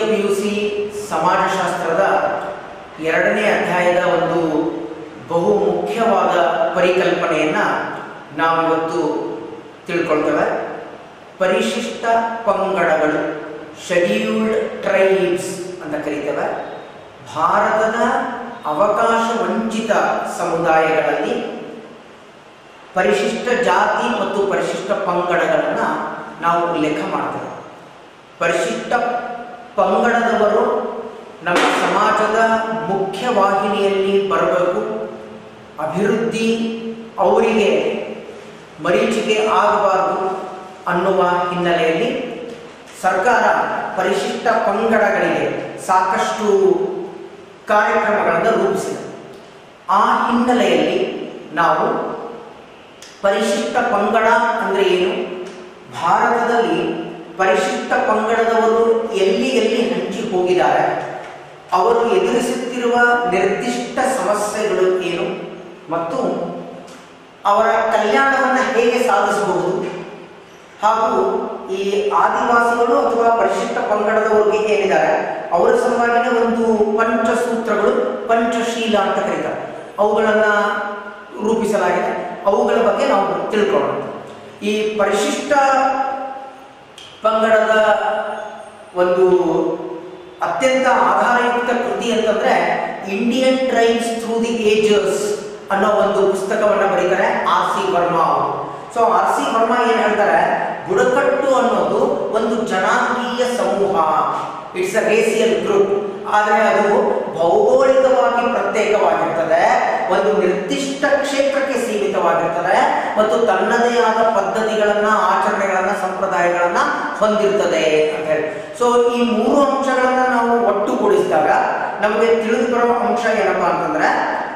P U C ಸಮಾಜಶಾಸ್ತ್ರದ ಎರಡನೇ ಅಧ್ಯಾಯದ ಒಂದು ಬಹು ಮುಖ್ಯವಾದ ಪರಿಕಲ್ಪನೆಯನ್ನು ನಾವಿವತ್ತು ತಿಳ್ಕೊಳ್ತೇವೆ ಪರಿಶಿಷ್ಟ ಪಂಗಡಗಳು ಶೆಡ್ಯೂಲ್ಡ್ ಟ್ರೈಬ್ಸ್ ಅಂತ ಕರೀತೇವೆ ಭಾರತದ ಅವಕಾಶ ವಂಚಿತ ಸಮುದಾಯಗಳಲ್ಲಿ ಪರಿಶಿಷ್ಟ ಜಾತಿ ಮತ್ತು ಪರಿಶಿಷ್ಟ ಪಂಗಡಗಳನ್ನು ನಾವು ಉಲ್ಲೇಖ ಮಾಡ್ತೇವೆ ಪರಿಶಿಷ್ಟ ಪಂಗಡದವರು ನಮ್ಮ ಸಮಾಜದ ಮುಖ್ಯ ವಾಹಿನಿಯಲ್ಲಿ ಬರಬೇಕು ಅಭಿವೃದ್ಧಿ ಅವರಿಗೆ ಮರೀಚಿಕೆ ಆಗಬಾರದು ಅನ್ನುವ ಹಿನ್ನೆಲೆಯಲ್ಲಿ ಸರ್ಕಾರ ಪರಿಶಿಷ್ಟ ಪಂಗಡಗಳಿಗೆ ಸಾಕಷ್ಟು ಕಾರ್ಯಕ್ರಮಗಳನ್ನು ರೂಪಿಸಿದೆ ಆ ಹಿನ್ನೆಲೆಯಲ್ಲಿ ನಾವು ಪರಿಶಿಷ್ಟ ಪಂಗಡ ಅಂದರೆ ಏನು ಭಾರತದಲ್ಲಿ ಪರಿಶಿಷ್ಟ ಪಂಗಡದವರು ಎಲ್ಲಿ ಎಲ್ಲಿ ಹಂಚಿ ಹೋಗಿದ್ದಾರೆ ಅವರು ಎದುರಿಸುತ್ತಿರುವ ನಿರ್ದಿಷ್ಟ ಸಮಸ್ಯೆಗಳು ಏನು ಮತ್ತು ಅವರ ಕಲ್ಯಾಣವನ್ನು ಹೇಗೆ ಸಾಧಿಸಬಹುದು ಹಾಗೂ ಈ ಆದಿವಾಸಿಗಳು ಅಥವಾ ಪರಿಶಿಷ್ಟ ಪಂಗಡದವರಿಗೆ ಏನಿದ್ದಾರೆ ಅವರ ಸಲುವಾಗಿನ ಒಂದು ಪಂಚಸೂತ್ರಗಳು ಪಂಚಶೀಲ ಅಂತ ಕರೀತಾರೆ ಅವುಗಳನ್ನು ರೂಪಿಸಲಾಗಿದೆ ಅವುಗಳ ಬಗ್ಗೆ ನಾವು ತಿಳ್ಕೊಳ್ಳೋಣ ಈ ಪರಿಶಿಷ್ಟ ಪಂಗಡದ ಒಂದು ಅತ್ಯಂತ ಆಧಾರಯುಕ್ತ ಕೃತಿ ಅಂತಂದ್ರೆ Indian tribes through the ages ಅನ್ನೋ ಒಂದು ಪುಸ್ತಕವನ್ನು ಬರೀತಾರೆ ಆರ್ ಸಿ ವರ್ಮಾ ಅವರು ಸೊ ಆರ್ ಸಿ ವರ್ಮಾ ಏನ್ ಹೇಳ್ತಾರೆ ಬುಡಕಟ್ಟು ಅನ್ನೋದು ಒಂದು ಜನಾಂಗೀಯ ಸಮೂಹ ಇಟ್ಸ್ ಅ ರೇಸಿಯಲ್ ಗ್ರೂಪ್ ಆದರೆ ಅದು ಭೌಗೋಳಿಕವಾಗಿ ಪ್ರತ್ಯೇಕವಾಗಿರ್ತದೆ ಒಂದು ನಿರ್ದಿಷ್ಟ ಕ್ಷೇತ್ರಕ್ಕೆ ಸೀಮಿತವಾಗಿರ್ತದೆ ಮತ್ತು ತನ್ನದೇ ಆದ ಪದ್ಧತಿಗಳನ್ನ ಆಚರಣೆಗಳನ್ನ ಸಂಪ್ರದಾಯಗಳನ್ನ ಹೊಂದಿರ್ತದೆ ಅಂತ ಹೇಳಿ ಸೊ ಈ ಮೂರು ಅಂಶಗಳನ್ನ ನಾವು ಒಟ್ಟುಗೂಡಿಸಿದಾಗ ನಮಗೆ ತಿಳಿದು ಬರುವ ಅಂಶ ಏನಪ್ಪಾ ಅಂತಂದ್ರೆ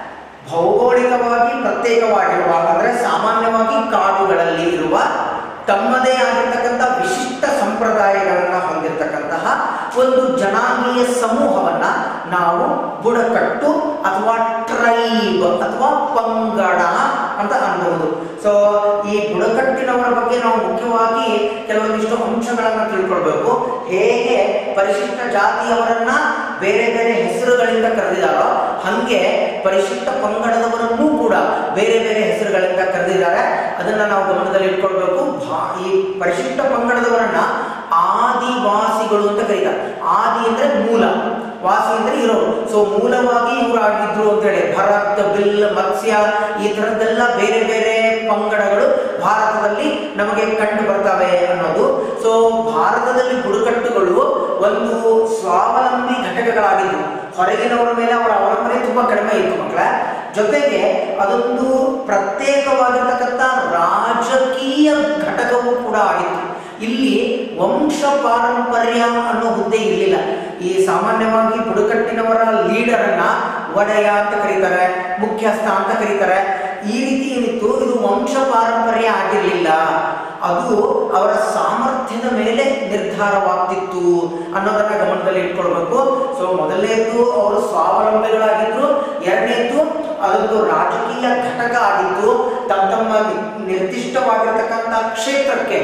ಭೌಗೋಳಿಕವಾಗಿ ಪ್ರತ್ಯೇಕವಾಗಿರುವ ಅಂದ್ರೆ ಸಾಮಾನ್ಯವಾಗಿ ಕಾಡುಗಳಲ್ಲಿ ಇರುವ ತಮ್ಮದೇ ಆಗಿರ್ತಕ್ಕಂಥ ವಿಶಿಷ್ಟ ಸಂಪ್ರದಾಯಗಳನ್ನು ಹೊಂದಿರತಕ್ಕಂತಹ ಒಂದು ಜನಾಂಗೀಯ ಸಮೂಹವನ್ನ ನಾವು ಬುಡಕಟ್ಟು ಅಥವಾ ಟ್ರೈಬ್ ಅಥವಾ ಪಂಗಡ ಅಂತ ಅನ್ಬಹುದು ಸೊ ಈ ಬುಡಕಟ್ಟಿನವರ ಬಗ್ಗೆ ನಾವು ಮುಖ್ಯವಾಗಿ ಕೆಲವೊಂದಿಷ್ಟು ಅಂಶಗಳನ್ನು ತಿಳ್ಕೊಳ್ಬೇಕು ಹೇಗೆ ಪರಿಶಿಷ್ಟ ಜಾತಿಯವರನ್ನ ಬೇರೆ ಬೇರೆ ಹೆಸರುಗಳಿಂದ ಕರೆದಿದ್ದಾರೋ ಹಂಗೆ ಪರಿಶಿಷ್ಟ ಪಂಗಡದವರನ್ನೂ ಕೂಡ ಬೇರೆ ಬೇರೆ ಹೆಸರುಗಳಿಂದ ಕರೆದಿದ್ದಾರೆ ಅದನ್ನ ನಾವು ಗಮನದಲ್ಲಿ ಇಟ್ಕೊಳ್ಬೇಕು ಭಾ- ಈ ಪರಿಶಿಷ್ಟ ಪಂಗಡದವರನ್ನ ಆದಿವಾಸಿಗಳು ಅಂತ ಕರೀತಾರೆ ಆದಿ ಅಂದ್ರೆ ಮೂಲ ವಾಸಿ ಅಂದ್ರೆ ಇರೋರು ಸೊ ಮೂಲವಾಗಿ ಇವರು ಆಗಿದ್ರು ಅಂತ ಹೇಳಿ ಭರತ್ ಬಿಲ್ ಮತ್ಸ್ಯ ಈ ತರದ್ದೆಲ್ಲ ಬೇರೆ ಬೇರೆ ಪಂಗಡಗಳು ಭಾರತದಲ್ಲಿ ನಮಗೆ ಕಂಡು ಬರ್ತವೆ ಅನ್ನೋದು ಸೊ ಭಾರತದಲ್ಲಿ ಬುಡಕಟ್ಟುಗಳು ಒಂದು ಸ್ವಾವಲಂಬಿ ಘಟಕಗಳಾಗಿದ್ದು ಹೊರಗಿನವರ ಮೇಲೆ ಅವರ ಅವಲಂಬನೆ ತುಂಬಾ ಕಡಿಮೆ ಇತ್ತು ಮಕ್ಕಳ ಜೊತೆಗೆ ಅದೊಂದು ಪ್ರತ್ಯೇಕವಾಗಿರ್ತಕ್ಕಂಥ ರಾಜಕೀಯ ಘಟಕವೂ ಕೂಡ ಆಗಿತ್ತು ಇಲ್ಲಿ ವಂಶ ಪಾರಂಪರ್ಯ ಅನ್ನೋ ಹುದ್ದೆ ಇರಲಿಲ್ಲ ಈ ಸಾಮಾನ್ಯವಾಗಿ ಬುಡಕಟ್ಟಿನವರ ಲೀಡರನ್ನ ಒಡೆಯ ಅಂತ ಕರೀತಾರೆ ಮುಖ್ಯಸ್ಥ ಅಂತ ಕರೀತಾರೆ ಈ ರೀತಿ ಏನಿತ್ತು ಇದು ವಂಶ ಪಾರಂಪರ್ಯ ಆಗಿರಲಿಲ್ಲ ಅದು ಅವರ ಸಾಮರ್ಥ್ಯದ ಮೇಲೆ ನಿರ್ಧಾರವಾಗ್ತಿತ್ತು ಅನ್ನೋದನ್ನ ಗಮನದಲ್ಲಿ ಇಟ್ಕೊಳ್ಬೇಕು ಸೊ ಮೊದಲನೇದು ಅವರು ಸ್ವಾವಲಂಬಿಗಳಾಗಿದ್ರು ಎರಡನೇದು ಅದೊಂದು ರಾಜಕೀಯ ಘಟಕ ಆಗಿತ್ತು ತಮ್ಮ ತಮ್ಮ ನಿರ್ದಿಷ್ಟವಾಗಿರ್ತಕ್ಕಂಥ ಕ್ಷೇತ್ರಕ್ಕೆ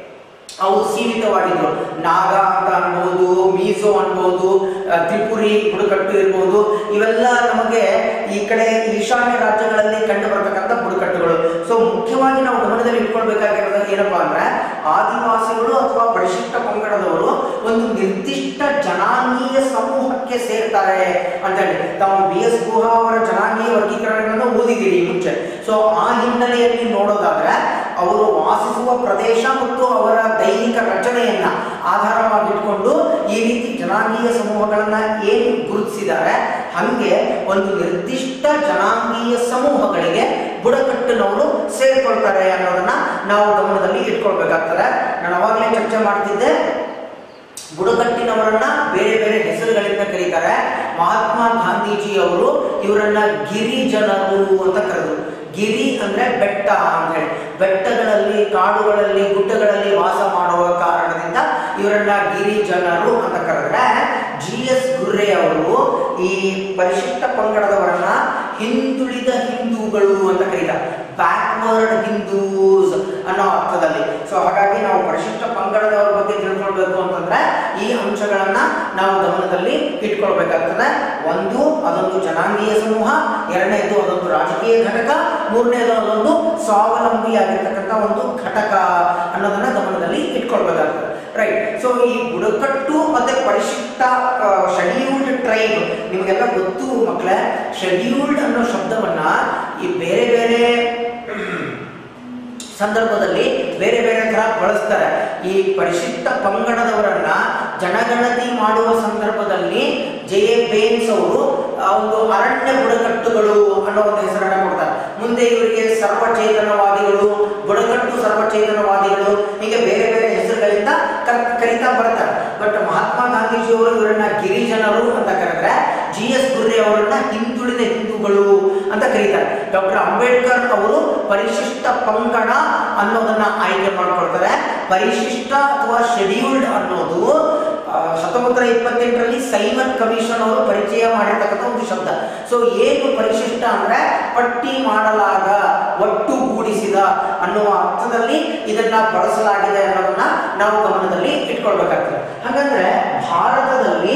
ಅವು ಸೀಮಿತವಾಗಿದ್ರು ನಾಗ ಅಂತ ಅನ್ಬೋದು ಮೀಸೋ ಅನ್ಬೋದು ಆ, ತ್ರಿಪುರಿ ಬುಡಕಟ್ಟು ಇರ್ಬೋದು ಇವೆಲ್ಲ ನಮಗೆ ಈ ಕಡೆ ಈಶಾನ್ಯ ರಾಜ್ಯಗಳಲ್ಲಿ ಕಂಡು ಬರತಕ್ಕಂಥ ಬುಡಕಟ್ಟುಗಳು ಸೊ ಮುಖ್ಯವಾಗಿ ನಾವು ಗಮನದಲ್ಲಿ ಇಟ್ಕೊಳ್ಬೇಕಾಗಿರೋದು ಏನಪ್ಪಾ ಅಂದ್ರೆ ಆದಿವಾಸಿಗಳು ಅಥವಾ ಪರಿಶಿಷ್ಟ ಪಂಗಡದವರು ಒಂದು ನಿರ್ದಿಷ್ಟ ಜನಾಂಗೀಯ ಸಮೂಹಕ್ಕೆ ಸೇರ್ತಾರೆ ಅಂತ ಹೇಳಿ ತಾವು ಬಿ ಎಸ್ ಗುಹಾ ಅವರ ಜನಾಂಗೀಯ ವರ್ಗೀಕರಣಗಳನ್ನು ಓದಿದ್ದೀರಿ ಮುಂಚೆ ಸೊ ಆ ಹಿನ್ನೆಲೆಯಲ್ಲಿ ನೋಡೋದಾದ್ರೆ ಅವರು ವಾಸಿಸುವ ಪ್ರದೇಶ ಮತ್ತು ಅವರ ದೈಹಿಕ ರಚನೆಯನ್ನ ಆಧಾರವಾಗಿಟ್ಕೊಂಡು ಈ ರೀತಿ ಜನಾಂಗೀಯ ಸಮೂಹಗಳನ್ನ ಏನು ಗುರುತಿಸಿದ್ದಾರೆ ಹಂಗೆ ಒಂದು ನಿರ್ದಿಷ್ಟ ಜನಾಂಗೀಯ ಸಮೂಹಗಳಿಗೆ ಬುಡಕಟ್ಟಿನವರು ಸೇರಿಕೊಳ್ತಾರೆ ಅನ್ನೋದನ್ನ ನಾವು ಗಮನದಲ್ಲಿ ಇಟ್ಕೊಳ್ಬೇಕಾಗ್ತದೆ ನಾನು ಅವಾಗಲೇ ಚರ್ಚೆ ಮಾಡ್ತಿದ್ದೆ ಬುಡಕಟ್ಟಿನವರನ್ನ ಬೇರೆ ಬೇರೆ ಹೆಸರುಗಳಿಂದ ಕರೀತಾರೆ ಮಹಾತ್ಮ ಗಾಂಧೀಜಿ ಅವರು ಇವರನ್ನ ಗಿರಿಜನರು ಅಂತ ಕರೆದರು ಗಿರಿ ಅಂದ್ರೆ ಬೆಟ್ಟ ಅಂತ ಹೇಳಿ ಬೆಟ್ಟಗಳಲ್ಲಿ ಕಾಡುಗಳಲ್ಲಿ ಗುಡ್ಡಗಳಲ್ಲಿ ವಾಸ ಮಾಡುವ ಕಾರಣದಿಂದ ಇವರನ್ನ ಗಿರಿಜನರು ಅಂತ ಕರೆದ್ರೆ ಜಿ ಎಸ್ ಗುರ್ರೆ ಅವರು ಈ ಪರಿಶಿಷ್ಟ ಪಂಗಡದವರನ್ನ ಹಿಂದುಳಿದ ಹಿಂದೂಗಳು ಅಂತ ಕರೀತಾರೆ ಬ್ಯಾಕ್ವರ್ಡ್ ಹಿಂದೂಸ್ ಅನ್ನೋ ಅರ್ಥದಲ್ಲಿ ಸೊ ಹಾಗಾಗಿ ನಾವು ಪರಿಶಿಷ್ಟ ಪಂಗಡದವರ ಬಗ್ಗೆ ತಿಳ್ಕೊಳ್ಬೇಕು ಇಟ್ಕೊಳ್ಬೇಕು ಅಂತಂದ್ರೆ ಈ ಅಂಶಗಳನ್ನ ನಾವು ಗಮನದಲ್ಲಿ ಇಟ್ಕೊಳ್ಬೇಕಾಗ್ತದೆ ಒಂದು ಅದೊಂದು ಜನಾಂಗೀಯ ಸಮೂಹ ಎರಡನೇದು ಅದೊಂದು ರಾಜಕೀಯ ಘಟಕ ಮೂರನೇದು ಅದೊಂದು ಸ್ವಾವಲಂಬಿಯಾಗಿರ್ತಕ್ಕಂಥ ಒಂದು ಘಟಕ ಅನ್ನೋದನ್ನ ಗಮನದಲ್ಲಿ ಇಟ್ಕೊಳ್ಬೇಕಾಗ್ತದೆ ರೈಟ್ ಸೊ ಈ ಬುಡಕಟ್ಟು ಮತ್ತೆ ಪರಿಶಿಷ್ಟ ಶೆಡ್ಯೂಲ್ಡ್ ಟ್ರೈಬ್ ನಿಮಗೆಲ್ಲ ಗೊತ್ತು ಮಕ್ಕಳೇ ಶೆಡ್ಯೂಲ್ಡ್ ಅನ್ನೋ ಶಬ್ದವನ್ನ ಈ ಬೇರೆ ಬೇರೆ ಸಂದರ್ಭದಲ್ಲಿ ಬೇರೆ ಬೇರೆ ತರ ಬಳಸ್ತಾರೆ ಈ ಪರಿಶಿಷ್ಟ ಪಂಗಡದವರನ್ನ ಜನಗಣತಿ ಮಾಡುವ ಸಂದರ್ಭದಲ್ಲಿ ಜೆ ಎ ಬೇನ್ಸ್ ಅವರು ಆ ಒಂದು ಅರಣ್ಯ ಬುಡಕಟ್ಟುಗಳು ಅನ್ನೋ ಒಂದು ಹೆಸರನ್ನ ಕೊಡ್ತಾರೆ ಮುಂದೆ ಇವರಿಗೆ ಸರ್ವಚೇತನವಾದಿಗಳು ಬುಡಕಟ್ಟು ಸರ್ವಚೇತನವಾದಿಗಳು ಹೀಗೆ ಬೇರೆ ಬೇರೆ ಹೆಸರುಗಳಿಂದ ಕ- ಕರೀತಾ ಬರ್ತಾರೆ ಬಟ್ ಮಹಾತ್ಮ ಗಾಂಧೀಜಿಯವರು ಇವರನ್ನ ಗಿರಿಜನರು ಅಂತ ಕರೆದ್ರೆ ಜಿ ಎಸ್ ಗುರ್ರೆ ಅವರನ್ನ ಹಿಂದುಳಿದ ಹಿಂದೂಗಳು ಅಂತ ಕರೀತಾರೆ ಡಾಕ್ಟರ್ ಅಂಬೇಡ್ಕರ್ ಅವರು ಪರಿಶಿಷ್ಟ ಪಂಗಡ ಅನ್ನೋದನ್ನ ಆಯ್ಕೆ ಮಾಡ್ಕೊಳ್ತಾರೆ ಪರಿಶಿಷ್ಟ ಅಥವಾ ಶೆಡ್ಯೂಲ್ಡ್ ಅನ್ನೋದು ಹತ್ತೊಂಬತ್ತು ನೂರ ಇಪ್ಪತ್ತೆಂಟರಲ್ಲಿ ಸೈಮನ್ ಕಮಿಷನ್ ಅವರು ಪರಿಚಯ ಮಾಡಿರ್ತಕ್ಕಂಥ ಒಂದು ಶಬ್ದ ಸೊ ಏನು ಪರಿಶಿಷ್ಟ ಅಂದ್ರೆ ಪಟ್ಟಿ ಮಾಡಲಾದ ಒಟ್ಟುಗೂಡಿಸಿದ ಅನ್ನುವ ಅರ್ಥದಲ್ಲಿ ಇದನ್ನ ಬಳಸಲಾಗಿದೆ ಅನ್ನೋದನ್ನ ನಾವು ಗಮನದಲ್ಲಿ ಇಟ್ಕೊಳ್ಬೇಕಾಗ್ತದೆ ಹಾಗಂದ್ರೆ ಭಾರತದಲ್ಲಿ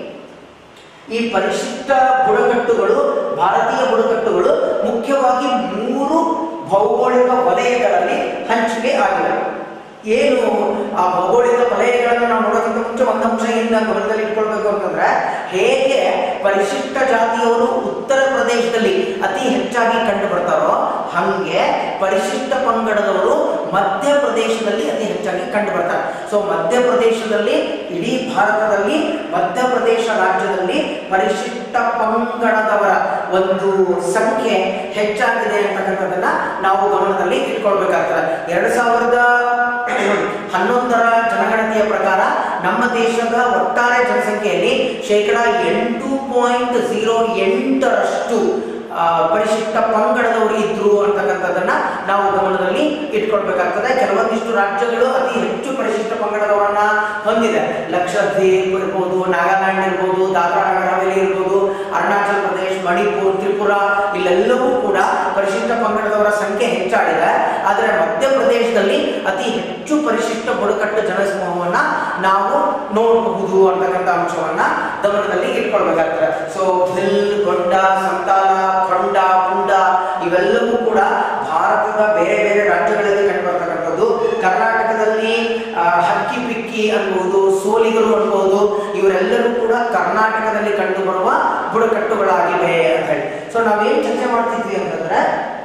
ಈ ಪರಿಶಿಷ್ಟ ಬುಡಕಟ್ಟುಗಳು ಭಾರತೀಯ ಬುಡಕಟ್ಟುಗಳು ಮುಖ್ಯವಾಗಿ ಮೂರು ಭೌಗೋಳಿಕ ವಲಯಗಳಲ್ಲಿ ಹಂಚಿಕೆ ಆಗಿವೆ ಏನು ಆ ಭೌಗೋಳಿಕ ವಲಯಗಳನ್ನು ನಾವು ನೋಡೋಕ್ಕಿಂತ ಮುಂಚೆ ಒಂದು ಅಂಶ ಏನ ಗಮನದಲ್ಲಿ ಇಟ್ಕೊಳ್ಬೇಕು ಅಂತಂದ್ರೆ ಹೇಗೆ ಪರಿಶಿಷ್ಟ ಜಾತಿಯವರು ಉತ್ತರ ಪ್ರದೇಶದಲ್ಲಿ ಅತಿ ಹೆಚ್ಚಾಗಿ ಕಂಡು ಬರ್ತಾರೋ ಹಂಗೆ ಪರಿಶಿಷ್ಟ ಪಂಗಡದವರು ಮಧ್ಯಪ್ರದೇಶದಲ್ಲಿ ಅತಿ ಹೆಚ್ಚಾಗಿ ಕಂಡು ಬರ್ತಾರೆ ಸೊ ಮಧ್ಯಪ್ರದೇಶದಲ್ಲಿ ಇಡೀ ಭಾರತದಲ್ಲಿ ಮಧ್ಯಪ್ರದೇಶ ರಾಜ್ಯದಲ್ಲಿ ಪರಿಶಿಷ್ಟ ಪಂಗಡದವರ ಒಂದು ಸಂಖ್ಯೆ ಹೆಚ್ಚಾಗಿದೆ ಅಂತಕ್ಕಂಥದ್ದನ್ನ ನಾವು ಗಮನದಲ್ಲಿ ಇಟ್ಕೊಳ್ಬೇಕಾಗ್ತದೆ ಎರಡ್ ಸಾವಿರದ ಹನ್ನೊಂದರ ಜನಗಣತಿಯ ಪ್ರಕಾರ ನಮ್ಮ ದೇಶದ ಒಟ್ಟಾರೆ ಜನಸಂಖ್ಯೆಯಲ್ಲಿ ಶೇಕಡ ಎಂಟು ಪಾಯಿಂಟ್ ಝೀರೋ ಎಂಟರಷ್ಟು ಆ, ಪರಿಶಿಷ್ಟ ಪಂಗಡದವರು ಇದ್ರು ಅಂತಕ್ಕಂಥದ್ದನ್ನ ನಾವು ಗಮನದಲ್ಲಿ ಇಟ್ಕೊಳ್ಬೇಕಾಗ್ತದೆ ಕೆಲವೊಂದಿಷ್ಟು ರಾಜ್ಯಗಳು ಅತಿ ಹೆಚ್ಚು ಪರಿಶಿಷ್ಟ ಪಂಗಡದವರನ್ನ ಹೊಂದಿದೆ ಲಕ್ಷದ್ವೀಪ್ ಇರ್ಬೋದು ನಾಗಾಲ್ಯಾಂಡ್ ಇರ್ಬೋದು ದಾದ್ರಾ ನಗರ ಹವೇಲಿ ಇರ್ಬೋದು ಅರುಣಾಚಲ್ ಪ್ರದೇಶ್ ಮಣಿಪುರ್ ತ್ರಿಪುರ ಇಲ್ಲೆಲ್ಲವೂ ಕೂಡ ಪರಿಶಿಷ್ಟ ಪಂಗಡದವರ ಸಂಖ್ಯೆ ಹೆಚ್ಚಾಗಿದೆ ಆದರೆ ಮಧ್ಯಪ್ರದೇಶದಲ್ಲಿ ಅತಿ ಹೆಚ್ಚು ಪರಿಶಿಷ್ಟ ಬುಡಕಟ್ಟು ಜನಸಮೂಹವನ್ನ ನಾವು ನೋಡಬಹುದು ಅಂತಕ್ಕಂಥ ಅಂಶವನ್ನ ಗಮನದಲ್ಲಿ ಇಟ್ಕೊಳ್ಬೇಕಾಗ್ತದೆ ಸೊ ಭಿಲ್ ಗೊಂಡ ಸಂತಾಲ ಖಂಡ ಪುಂಡ ಇವೆಲ್ಲವೂ ಕೂಡ ಭಾರತದ ಬೇರೆ ಬೇರೆ ರಾಜ್ಯಗಳಲ್ಲಿ ಕಂಡುಬರ್ತಕ್ಕಂಥದ್ದು ಕರ್ನಾಟಕದಲ್ಲಿ ಆ, ಹಕ್ಕಿ ಪಿಕ್ಕಿ ಅನ್ಬಹುದು ಸೋಲಿಗರು ಅನ್ಬಹುದು ಇವರೆಲ್ಲರೂ ಕೂಡ ಕರ್ನಾಟಕದಲ್ಲಿ ಕಂಡುಬರುವ ಬುಡಕಟ್ಟುಗಳಾಗಿವೆ ಅಂತ ಹೇಳಿ ಸೊ ನಾವೇನ್ ಚರ್ಚೆ ಮಾಡ್ತಿದ್ವಿ ಅಂತಂದ್ರೆ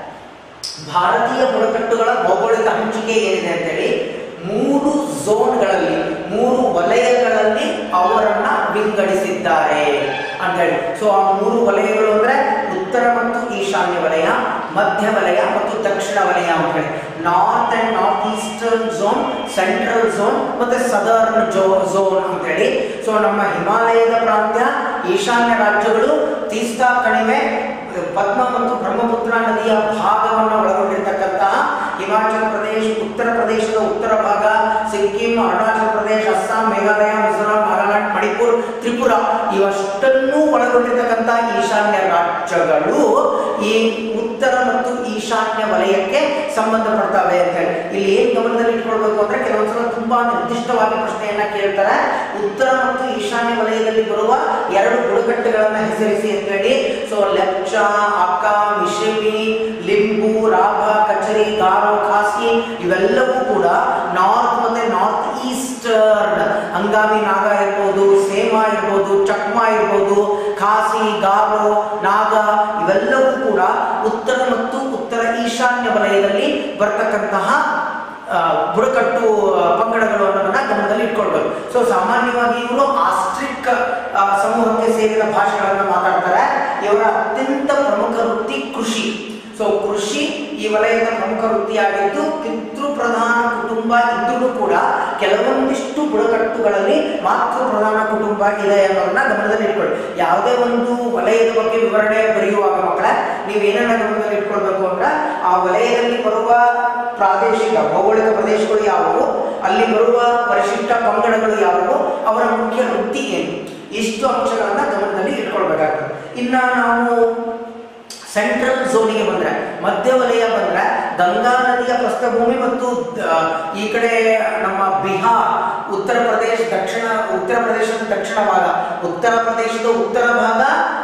ಭಾರತೀಯ ಬುಡಕಟ್ಟುಗಳ ಭೌಗೋಳಿಕ ಹಂಚಿಕೆ ಏನಿದೆ ಅಂತೇಳಿ ಮೂರು ಝೋನ್ಗಳಲ್ಲಿ ಮೂರು ವಲಯಗಳಲ್ಲಿ ಅವರನ್ನ ವಿಂಗಡಿಸಿದ್ದಾರೆ ಅಂತ ಹೇಳಿ ಸೊ ಆ ಮೂರು ವಲಯಗಳು ಅಂದ್ರೆ ಉತ್ತರ ಮತ್ತು ಈಶಾನ್ಯ ವಲಯ ಮಧ್ಯ ವಲಯ ಮತ್ತು ದಕ್ಷಿಣ ವಲಯ ಅಂತ ಹೇಳಿ north and north eastern zone central zone ಮತ್ತೆ ಸದರ್ನ್ ಜೋ ಝೋನ್ ಅಂತ ಹೇಳಿ ಸೊ ನಮ್ಮ ಹಿಮಾಲಯದ ಪ್ರಾಂತ್ಯ ಈಶಾನ್ಯ ರಾಜ್ಯಗಳು ತೀಸ್ತಾ ಕಣಿವೆ ಪದ್ಮ ಮತ್ತು ಬ್ರಹ್ಮಪುತ್ರ ನದಿಯ ಭಾಗವನ್ನು ಒಳಗೊಂಡಿರ್ತಕ್ಕಂತಹ ಹಿಮಾಚಲ ಪ್ರದೇಶ ಉತ್ತರ ಪ್ರದೇಶದ ಉತ್ತರ ಭಾಗ ಸಿಕ್ಕಿಂ ಅರುಣಾಚಲ ಪ್ರದೇಶ ಅಸ್ಸಾಂ ಮೇಘಾಲಯ ಮಿಜೋರಾಂ ನಾಗಾಲ್ಯಾಂಡ್ ಮಣಿಪುರ್ ತ್ರಿಪುರ ಇವಷ್ಟನ್ನೂ ಒಳಗೊಂಡಿರ್ತಕ್ಕಂಥ ಈಶಾನ್ಯ ರಾಜ್ಯಗಳು ಈ ಉತ್ತರ ಮತ್ತು ಈಶಾನ್ಯ ವಲಯಕ್ಕೆ ಸಂಬಂಧಪಡ್ತವೆ ಅಂತ ಹೇಳಿ ಇಲ್ಲಿ ಏನ್ ಗಮನದಲ್ಲಿ ಇಟ್ಕೊಳ್ಬೇಕು ಅಂದ್ರೆ ಕೆಲವೊಂದ್ಸಲ ತುಂಬಾ ನಿರ್ದಿಷ್ಟವಾಗಿ ಪ್ರಶ್ನೆಯನ್ನ ಕೇಳ್ತಾರೆ ಉತ್ತರ ಮತ್ತು ಈಶಾನ್ಯ ವಲಯದಲ್ಲಿ ಬರುವ ಎರಡು ಬುಡಕಟ್ಟುಗಳನ್ನ ಹೆಸರಿಸಿ ಅಂತ ಹೇಳಿ ಸೊ ಲೆಪ್ಚ ಅಕ್ಕ ಮಿಶಿಮಿ ಲಿಂಬು ರಾಭ ಕಚರಿ ಗಾರೋ ಖಾಸಿ ಇವೆಲ್ಲವೂ ಕೂಡ ನಾರ್ತ್ ಮತ್ತೆ ನಾರ್ತ್ ಈಸ್ಟರ್ನ್ ಹಂಗಾಮಿ ನಾಗ ಇರ್ಬೋದು ಸೇಮಾ ಇರ್ಬೋದು ಚಕ್ಮಾ ಇರ್ಬೋದು ಖಾಸಿ ಗಾರೋ ನಾಗ ಇವೆಲ್ಲವೂ ಕೂಡ ಉತ್ತರ ಮತ್ತು ಉತ್ತರ ಈಶಾನ್ಯ ವಲಯದಲ್ಲಿ ಬರ್ತಕ್ಕಂತಹ ಆ, ಬುಡಕಟ್ಟು ಆ, ಪಂಗಡಗಳು ಅನ್ನೋದನ್ನ ಗಮನದಲ್ಲಿ ಇಟ್ಕೊಳ್ಬೇಕು ಸೊ ಸಾಮಾನ್ಯವಾಗಿ ಇವರು ಆಸ್ಟ್ರಿಕ್ ಆ, ಸಮೂಹಕ್ಕೆ ಸೇರಿದ ಭಾಷೆಗಳನ್ನು ಮಾತಾಡ್ತಾರೆ ಇವರ ಅತ್ಯಂತ ಪ್ರಮುಖ ವೃತ್ತಿ ಕೃಷಿ ಸೊ ಕೃಷಿ ಈ ವಲಯದ ಪ್ರಮುಖ ವೃತ್ತಿಯಾಗಿದ್ದು ಪಿತೃ ಪ್ರಧಾನ ಕುಟುಂಬ ಇದ್ದರೂ ಕೂಡ ಕೆಲವೊಂದಿಷ್ಟು ಬುಡಕಟ್ಟುಗಳಲ್ಲಿ ಮಾತೃ ಪ್ರಧಾನ ಕುಟುಂಬ ಇದೆ ಅನ್ನೋದನ್ನ ಗಮನದಲ್ಲಿ ಇಟ್ಕೊಳ್ಳಿ ಯಾವುದೇ ಒಂದು ವಲಯದ ಬಗ್ಗೆ ವಿವರಣೆ ಬರೆಯುವಾಗ ಮಕ್ಕಳ ನೀವು ಏನನ್ನ ಗಮನದಲ್ಲಿ ಇಟ್ಕೊಳ್ಬೇಕು ಅಂದ್ರೆ ಆ ವಲಯದಲ್ಲಿ ಬರುವ ಪ್ರಾದೇಶಿಕ ಭೌಗೋಳಿಕ ಪ್ರದೇಶಗಳು ಯಾವುವು ಅಲ್ಲಿ ಬರುವ ಪರಿಶಿಷ್ಟ ಪಂಗಡಗಳು ಯಾವುವು ಅವರ ಮುಖ್ಯ ವೃತ್ತಿ ಏನು ಇಷ್ಟು ಅಂಶಗಳನ್ನ ಗಮನದಲ್ಲಿ ಇಟ್ಕೊಳ್ಬೇಕಾಗ್ತದೆ ಇನ್ನ ನಾವು ಸೆಂಟ್ರಲ್ ಝೋನಿಗೆ ಬಂದ್ರೆ ಮಧ್ಯ ವಲಯ ಬಂದ್ರೆ ಗಂಗಾ ನದಿಯ ಪ್ರಸ್ಥಭೂಮಿ ಮತ್ತು ದ- ಈ ಕಡೆ ನಮ್ಮ ಬಿಹಾರ್ ಉತ್ತರ ಪ್ರದೇಶ ದಕ್ಷಿಣ ಉತ್ತರ ಪ್ರದೇಶದ ದಕ್ಷಿಣ ಭಾಗ ಉತ್ತರ ಪ್ರದೇಶದ ಉತ್ತರ ಭಾಗ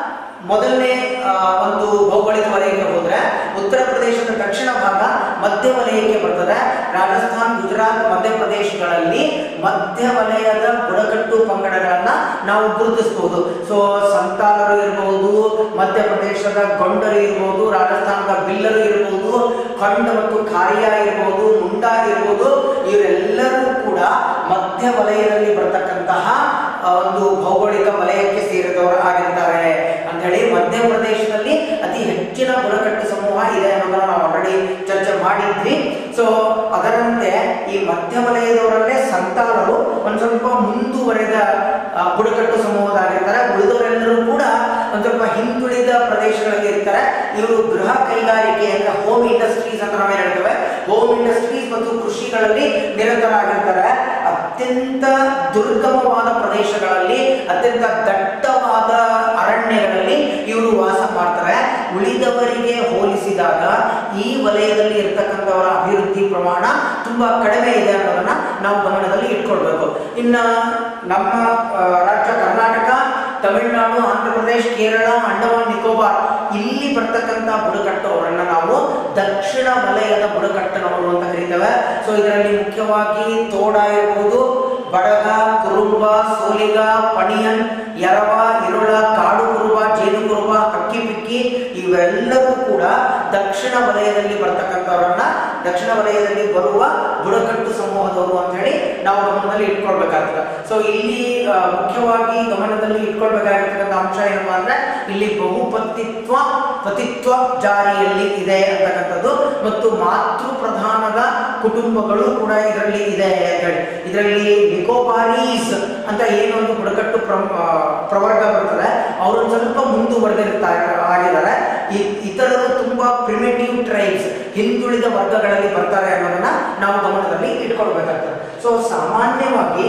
ಮೊದಲನೇ ಆ, ಒಂದು ಭೌಗೋಳಿಕ ವಲಯಕ್ಕೆ ಹೋದ್ರೆ ಉತ್ತರ ಪ್ರದೇಶದ ದಕ್ಷಿಣ ಭಾಗ ಮಧ್ಯ ವಲಯಕ್ಕೆ ಬರ್ತದೆ ರಾಜಸ್ಥಾನ್ ಗುಜರಾತ್ ಮಧ್ಯಪ್ರದೇಶಗಳಲ್ಲಿ ಮಧ್ಯ ವಲಯದ ಬುಡಕಟ್ಟು ಪಂಗಡಗಳನ್ನ ನಾವು ಗುರುತಿಸಬಹುದು ಸೊ ಸಂತಾಲರು ಇರಬಹುದು ಮಧ್ಯಪ್ರದೇಶದ ಗೊಂಡರು ಇರಬಹುದು ರಾಜಸ್ಥಾನದ ಬಿಲ್ಲರು ಇರಬಹುದು ಖಂಡ ಮತ್ತು ಖಾರಿಯಾ ಇರಬಹುದು ಮುಂಡಾ ಇರಬಹುದು ಇವರೆಲ್ಲರೂ ಕೂಡ ಮಧ್ಯ ವಲಯದಲ್ಲಿ ಬರ್ತಕ್ಕಂತಹ ಆ, ಒಂದು ಭೌಗೋಳಿಕ ವಲಯಕ್ಕೆ ಸೇರಿದವರು ಆಗಿರ್ತಾರೆ ಅಂತ ಹೇಳಿ ಮಧ್ಯಪ್ರದೇಶದಲ್ಲಿ ಅತಿ ಹೆಚ್ಚಿನ ಬುಡಕಟ್ಟು ಸಮೂಹ ಇದೆ ಅನ್ನೋದನ್ನ ನಾವು ಆಲ್ರೆಡಿ ಚರ್ಚೆ ಮಾಡಿದ್ವಿ ಸೊ ಅದರಂತೆ ಈ ಮಧ್ಯ ವಲಯದವರಲ್ಲೇ ಸಂತಾನರು ಒಂದು ಸ್ವಲ್ಪ ಮುಂದುವರೆದ ಆ, ಬುಡಕಟ್ಟು ಸಮೂಹದಾಗಿರ್ತಾರೆ ಉಳಿದವರೆಲ್ಲರೂ ಕೂಡ ಒಂದು ಸ್ವಲ್ಪ ಹಿಂದುಳಿದ ಪ್ರದೇಶಗಳಲ್ಲಿ ಇರ್ತಾರೆ ಇವರು ಗೃಹ ಕೈಗಾರಿಕೆ ಅಂದ್ರೆ ಹೋಮ್ ಇಂಡಸ್ಟ್ರೀಸ್ ಅಂತ ನಾವೇನ್ ಹೇಳ್ತೇವೆ ಹೋಮ್ ಇಂಡಸ್ಟ್ರೀಸ್ ಮತ್ತು ಕೃಷಿಗಳಲ್ಲಿ ನಿರತರಾಗಿರ್ತಾರೆ ಅತ್ಯಂತ ದುರ್ಗಮವಾದ ಪ್ರದೇಶಗಳಲ್ಲಿ ಅತ್ಯಂತ ದಟ್ಟವಾದ ಅರಣ್ಯಗಳಲ್ಲಿ ಇವರು ವಾಸ ಮಾಡ್ತಾರೆ ಉಳಿದವರಿಗೆ ಹೋಲಿಸಿದಾಗ ಈ ವಲಯದಲ್ಲಿ ಇರ್ತಕ್ಕಂಥವರ ಅಭಿವೃದ್ಧಿ ಪ್ರಮಾಣ ತುಂಬಾ ಕಡಿಮೆ ಇದೆ ಅನ್ನೋದನ್ನ ನಾವು ಗಮನದಲ್ಲಿ ಇಟ್ಕೊಳ್ಬೇಕು ಇನ್ನ ನಮ್ಮ ಆ, ರಾಜ್ಯ ಕರ್ನಾಟಕ ತಮಿಳುನಾಡು ಆಂಧ್ರ ಪ್ರದೇಶ ಕೇರಳ ಅಂಡಮಾನ್ ನಿಕೋಬಾರ್ ಇಲ್ಲಿ ಬರ್ತಕ್ಕಂಥ ಬುಡಕಟ್ಟು ಅವರನ್ನ ನಾವು ದಕ್ಷಿಣ ವಲಯದ ಬುಡಕಟ್ಟನವರು ಅಂತ ಕರೀತೇವೆ ಸೊ ಇದರಲ್ಲಿ ಮುಖ್ಯವಾಗಿ ತೋಡ ಇರಬಹುದು ಬಡಗ ಕುರುಂಬ ಸೋಲಿಗ ಪಣಿಯನ್ ಯರವ ಇರುಳ ಕಾಡು ಕುರುಬ ಜೇನು ಕುರುಬ ಹಕ್ಕಿ ಪಿಕ್ಕಿ ಇವೆಲ್ಲವೂ ಕೂಡ ದಕ್ಷಿಣ ವಲಯದಲ್ಲಿ ಬರ್ತಕ್ಕಂಥವರನ್ನ ದಕ್ಷಿಣ ವಲಯದಲ್ಲಿ ಬರುವ ಬುಡಕಟ್ಟು ಸಮೂಹದವರು ಅಂತ ಹೇಳಿ ನಾವು ಗಮನದಲ್ಲಿ ಇಟ್ಕೊಳ್ಬೇಕಾಗ್ತದೆ ಸೊ ಇಲ್ಲಿ ಆ, ಮುಖ್ಯವಾಗಿ ಗಮನದಲ್ಲಿ ಇಟ್ಕೊಳ್ಬೇಕಾಗಿರ್ತಕ್ಕಂಥ ಅಂಶ ಏನಪ್ಪಾ ಅಂದ್ರೆ ಇಲ್ಲಿ ಬಹುಪತಿತ್ವ ಪತಿತ್ವ ಜಾರಿಯಲ್ಲಿ ಇದೆ ಅಂತಕ್ಕಂಥದ್ದು ಮತ್ತು ಮಾತೃ ಪ್ರಧಾನದ ಕುಟುಂಬಗಳು ಕೂಡ ಇದರಲ್ಲಿ ಇದೆ ಅಂತ ಹೇಳಿ ಇದರಲ್ಲಿ ನಿಕೋಬಾರೀಸ್ ಅಂತ ಏನೊಂದು ಬುಡಕಟ್ಟು ಪ್ರ ಆ, ಪ್ರವರ್ಗ ಬರ್ತದೆ ಅವರು ಸ್ವಲ್ಪ ಮುಂದುವರೆದಿರ್ತಾರೆ ಆಗಿದ್ದಾರೆ ಇ- ಇತರರು ತುಂಬಾ ಪ್ರಿಮಿಟಿವ್ ಟ್ರೈಬ್ಸ್ ಹಿಂದುಳಿದ ವರ್ಗಗಳಲ್ಲಿ ಬರ್ತಾರೆ ಅನ್ನೋದನ್ನ ನಾವು ಗಮನದಲ್ಲಿ ಇಟ್ಕೊಳ್ಬೇಕಾಗ್ತದೆ ಸೊ ಸಾಮಾನ್ಯವಾಗಿ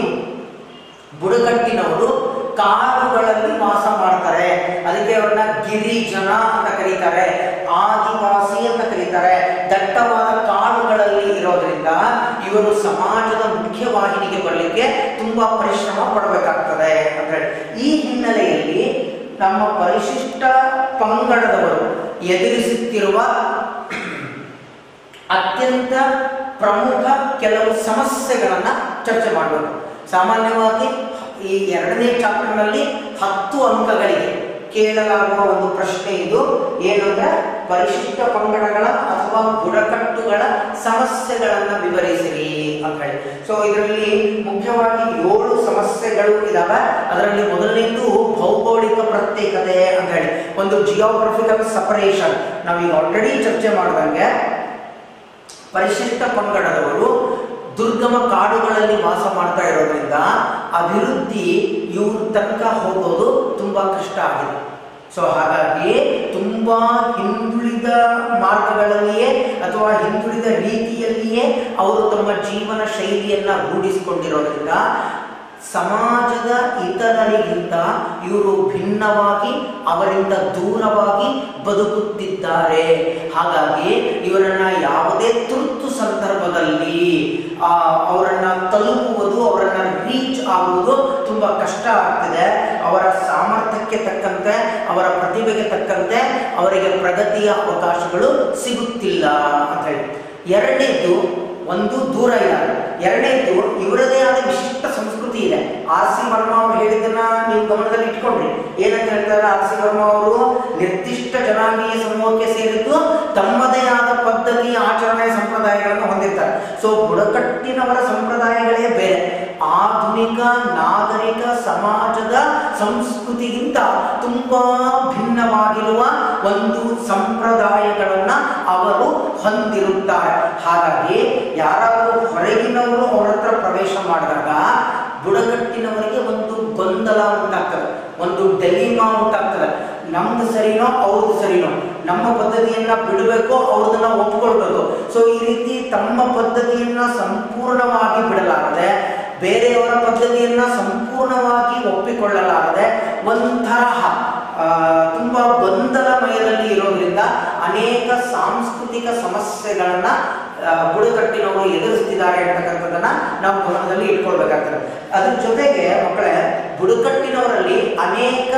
ಬುಡಕಟ್ಟಿನವರು ಕಾಡುಗಳಲ್ಲಿ ವಾಸ ಮಾಡ್ತಾರೆ ಅದಕ್ಕೆ ಅವ್ರನ್ನ ಗಿರಿಜನ ಅಂತ ಕರೀತಾರೆ ಆದಿವಾಸಿ ಅಂತ ಕರೀತಾರೆ ದಟ್ಟವಾದ ಕಾಡುಗಳಲ್ಲಿ ಇರೋದ್ರಿಂದ ಇವರು ಸಮಾಜದ ಮುಖ್ಯವಾಹಿನಿಗೆ ಬರಲಿಕ್ಕೆ ತುಂಬಾ ಪರಿಶ್ರಮ ಪಡಬೇಕಾಗ್ತದೆ ಅಂತ ಹೇಳಿ ಈ ಹಿನ್ನೆಲೆಯಲ್ಲಿ ನಮ್ಮ ಪರಿಶಿಷ್ಟ ಪಂಗಡದವರು ಎದುರಿಸುತ್ತಿರುವ ಅತ್ಯಂತ ಪ್ರಮುಖ ಕೆಲವು ಸಮಸ್ಯೆಗಳನ್ನ ಚರ್ಚೆ ಮಾಡಬೇಕು ಸಾಮಾನ್ಯವಾಗಿ ಈ ಎರಡನೇ ಚಾಪ್ಟರ್ನಲ್ಲಿ ಹತ್ತು ಅಂಕಗಳಿಗೆ ಕೇಳಲಾಗುವ ಒಂದು ಪ್ರಶ್ನೆ ಇದು ಏನಂದ್ರೆ ಪರಿಶಿಷ್ಟ ಪಂಗಡಗಳ ಅಥವಾ ಬುಡಕಟ್ಟುಗಳ ಸಮಸ್ಯೆಗಳನ್ನ ವಿವರಿಸಿರಿ ಅಂತ ಹೇಳಿ ಸೊ ಇದರಲ್ಲಿ ಮುಖ್ಯವಾಗಿ ಏಳು ಸಮಸ್ಯೆಗಳು ಇದಾವೆ ಅದರಲ್ಲಿ ಮೊದಲನೇದು ಭೌಗೋಳಿಕ ಪ್ರತ್ಯೇಕತೆ ಅಂತ ಹೇಳಿ ಒಂದು ಜಿಯೋಗ್ರಫಿಕಲ್ ಸಪರೇಷನ್ ನಾವೀಗ ಆಲ್ರೆಡಿ ಚರ್ಚೆ ಮಾಡ್ದಂಗೆ ಪರಿಶಿಷ್ಟ ಪಂಗಡದವರು ದುರ್ಗಮ ಕಾಡುಗಳಲ್ಲಿ ವಾಸ ಮಾಡ್ತಾ ಇರೋದ್ರಿಂದ ಅಭಿವೃದ್ಧಿ ಇವ್ರ ತನಕ ಹೋಗೋದು ತುಂಬಾ ಕಷ್ಟ ಆಗಿದೆ ಸೊ ಹಾಗಾಗಿ ತುಂಬಾ ಹಿಂದುಳಿದ ಮಾರ್ಗಗಳಲ್ಲಿಯೇ ಅಥವಾ ಹಿಂದುಳಿದ ರೀತಿಯಲ್ಲಿಯೇ ಅವರು ತಮ್ಮ ಜೀವನ ಶೈಲಿಯನ್ನ ರೂಢಿಸಿಕೊಂಡಿರೋದ್ರಿಂದ ಸಮಾಜದ ಇತರರಿಗಿಂತ ಇವರು ಭಿನ್ನವಾಗಿ ಅವರಿಂದ ದೂರವಾಗಿ ಬದುಕುತ್ತಿದ್ದಾರೆ ಹಾಗಾಗಿ ಇವರನ್ನ ಯಾವುದೇ ತುರ್ತು ಸಂದರ್ಭದಲ್ಲಿ ಆ, ಅವರನ್ನ ತಲುಪುವುದು ಅವರನ್ನ ರೀಚ್ ಆಗುವುದು ತುಂಬಾ ಕಷ್ಟ ಆಗ್ತಿದೆ ಅವರ ಸಾಮರ್ಥ್ಯಕ್ಕೆ ತಕ್ಕಂತೆ ಅವರ ಪ್ರತಿಭೆಗೆ ತಕ್ಕಂತೆ ಅವರಿಗೆ ಪ್ರಗತಿಯ ಅವಕಾಶಗಳು ಸಿಗುತ್ತಿಲ್ಲ ಅಂತ ಹೇಳಿ ಎರಡನೇದು ಒಂದು ದೂರ ಇಲ್ಲ ಎರಡನೇದು ಇವರದೇ ಆದ ವಿಶಿಷ್ಟ ಸಂಸ್ಕೃತಿ ಇದೆ ಆರ್ ಸಿ ವರ್ಮಾ ಅವರು ಹೇಳಿದ್ದನ್ನ ನೀವು ಗಮನದಲ್ಲಿ ಇಟ್ಕೊಂಡ್ರಿ ಏನಂತ ಹೇಳ್ತಾರೆ ಆರ್ ಸಿ ವರ್ಮಾ ಅವರು ನಿರ್ದಿಷ್ಟ ಜನಾಂಗೀಯ ಸಮೂಹಕ್ಕೆ ಸೇರಿದ್ದು ತಮ್ಮದೇ ಆದ ಪದ್ಧತಿ ಆಚರಣೆ ಸಂಪ್ರದಾಯಗಳನ್ನು ಹೊಂದಿರ್ತಾರೆ ಸೊ ಬುಡಕಟ್ಟಿನವರ ಸಂಪ್ರದಾಯಗಳೇ ಬೇರೆ ಆಧುನಿಕ ನಾಗರಿಕ ಸಮಾಜದ ಸಂಸ್ಕೃತಿಗಿಂತ ತುಂಬಾ ಭಿನ್ನವಾಗಿರುವ ಒಂದು ಸಂಪ್ರದಾಯಗಳನ್ನ ಅವರು ಹೊಂದಿರುತ್ತಾರೆ ಹಾಗಾಗಿ ಯಾರಾದರೂ ಹೊರಗಿನವರು ಅವರ ಹತ್ರ ಪ್ರವೇಶ ಮಾಡಿದಾಗ ಬುಡಕಟ್ಟಿನವರಿಗೆ ಒಂದು ಗೊಂದಲ ಉಂಟಾಗ್ತದೆ ಒಂದು ಡೆಲಿಮಾ ಉಂಟಾಗ್ತದೆ ನಮ್ದು ಸರಿನೋ ಅವ್ರದ್ದು ಸರಿನೋ ನಮ್ಮ ಪದ್ಧತಿಯನ್ನ ಬಿಡಬೇಕು ಅವ್ರದನ್ನ ಒಪ್ಕೊಳ್ಬೇಕು ಸೊ ಈ ರೀತಿ ತಮ್ಮ ಪದ್ಧತಿಯನ್ನ ಸಂಪೂರ್ಣವಾಗಿ ಬಿಡಲಾರದೆ ಬೇರೆಯವರ ಪದ್ಧತಿಯನ್ನ ಸಂಪೂರ್ಣವಾಗಿ ಒಪ್ಪಿಕೊಳ್ಳಲಾರದೆ ಒಂಥರ ಆ, ತುಂಬಾ ಗೊಂದಲಮಯದಲ್ಲಿ ಇರೋದ್ರಿಂದ ಅನೇಕ ಸಾಂಸ್ಕೃತಿಕ ಸಮಸ್ಯೆಗಳನ್ನ ಆ, ಬುಡಕಟ್ಟಿನವರು ಎದುರಿಸ್ತಿದ್ದಾರೆ ಅಂತಕ್ಕಂಥದ್ದನ್ನ ನಾವು ಗಮನದಲ್ಲಿ ಇಟ್ಕೊಳ್ಬೇಕಾಗ್ತದೆ ಅದ್ರ ಜೊತೆಗೆ ಮಕ್ಕಳೇ ಬುಡಕಟ್ಟಿನವರಲ್ಲಿ ಅನೇಕ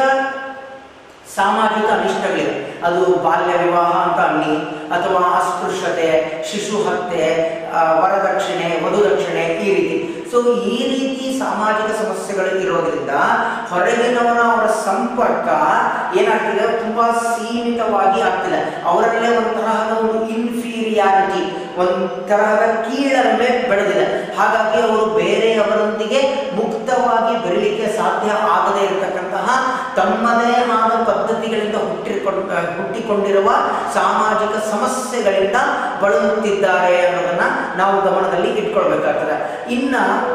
ಸಾಮಾಜಿಕ ಅನಿಷ್ಟಗಳಿವೆ ಅದು ಬಾಲ್ಯ ವಿವಾಹ ಅಂತ ಅನ್ನಿ ಅಥವಾ ಅಸ್ಪೃಶ್ಯತೆ ಶಿಶು ಹತ್ಯೆ ಆ, ವರದಕ್ಷಿಣೆ ವಧುದಕ್ಷಿಣೆ ಈ ರೀತಿ ಸೊ ಈ ರೀತಿ ಸಾಮಾಜಿಕ ಸಮಸ್ಯೆಗಳು ಇರೋದ್ರಿಂದ ಹೊರಗಿನವರ ಅವರ ಸಂಪರ್ಕ ಏನಾಗ್ತಿದೆ ತುಂಬಾ ಸೀಮಿತವಾಗಿ ಆಗ್ತಿದೆ ಅವರಲ್ಲೇ ಒಂತರಹದ ಒಂದು ಇನ್ಫೀರಿಯಾರಿಟಿ ಒಂತರಹದ ಕೀಳರಿಮೆ ಬೆಳೆದಿದೆ ಹಾಗಾಗಿ ಅವರು ಬೇರೆಯವರೊಂದಿಗೆ ಮುಕ್ತವಾಗಿ ಬೆರಲಿಕ್ಕೆ ಸಾಧ್ಯ ಆಗದೇ ಇರತಕ್ಕಂತಹ ತಮ್ಮದೇ ಆದ ಪದ್ಧತಿಗಳಿಂದ ಹುಟ್ಟಿಕೊಂಡು ಹುಟ್ಟಿಕೊಂಡಿರುವ ಸಾಮಾಜಿಕ ಸಮಸ್ಯೆಗಳಿಂದ ಬಳಲುತ್ತಿದ್ದಾರೆ ಅನ್ನೋದನ್ನ ನಾವು ಗಮನದಲ್ಲಿ ಇಟ್ಕೊಳ್ಬೇಕಾಗ್ತದೆ ಇನ್ನ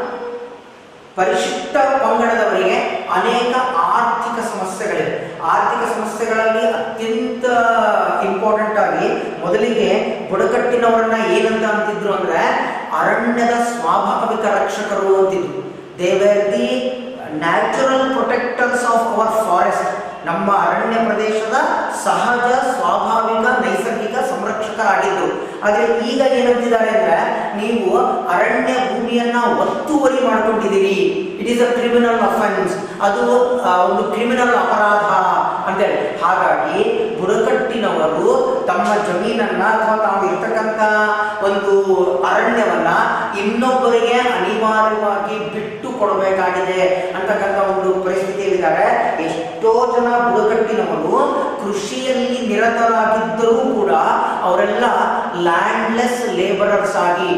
ಪರಿಶಿಷ್ಟ ಪಂಗಡದವರಿಗೆ ಅನೇಕ ಆರ್ಥಿಕ ಸಮಸ್ಯೆಗಳಿವೆ ಆರ್ಥಿಕ ಸಮಸ್ಯೆಗಳಲ್ಲಿ ಅತ್ಯಂತ ಇಂಪಾರ್ಟೆಂಟ್ ಆಗಿ ಮೊದಲಿಗೆ ಬುಡಕಟ್ಟಿನವರನ್ನ ಏನಂತ ಅಂತಿದ್ರು ಅಂದ್ರೆ ಅರಣ್ಯದ ಸ್ವಾಭಾವಿಕ ರಕ್ಷಕರು ಅಂತಿದ್ರು they are the natural protectors of our forest ನಮ್ಮ ಅರಣ್ಯ ಪ್ರದೇಶದ ಸಹಜ ಸ್ವಾಭಾವಿಕ ನೈಸರ್ಗಿಕ ಸಂರಕ್ಷಕರಾಗಿದ್ರು ಆದ್ರೆ ಈಗ ಏನಂತಿದ್ದಾರೆ ಅಂದ್ರೆ ನೀವು ಅರಣ್ಯ ಭೂಮಿಯನ್ನ ಒತ್ತುವರಿ ಮಾಡ್ಕೊಂಡಿದ್ದೀರಿ it is a criminal offence ಅದು ಆ, ಒಂದು ಕ್ರಿಮಿನಲ್ ಅಪರಾಧ ಅಂತೇಳಿ ಹಾಗಾಗಿ ಬುಡಕಟ್ಟಿನವರು ತಮ್ಮ ಜಮೀನನ್ನ ಅಥವಾ ತಾವು ಇರ್ತಕ್ಕಂಥ ಒಂದು ಅರಣ್ಯವನ್ನ ಇನ್ನೊಬ್ಬರಿಗೆ ಅನಿವಾರ್ಯವಾಗಿ ಬಿಟ್ಟು ಕೊಡಬೇಕಾಗಿದೆ ಅಂತಕ್ಕಂಥ ಒಂದು ಪರಿಸ್ಥಿತಿಯಲ್ಲಿದ್ದಾರೆ ಎಷ್ಟೋ ಜನ ಬುಡಕಟ್ಟಿನವರು ಕೃಷಿಯಲ್ಲಿ ನಿರತರಾಗಿದ್ದರೂ ಕೂಡ ಅವರೆಲ್ಲ ಲ್ಯಾಂಡ್ಲೆಸ್ ಲೇಬರರ್ಸ್ ಆಗಿ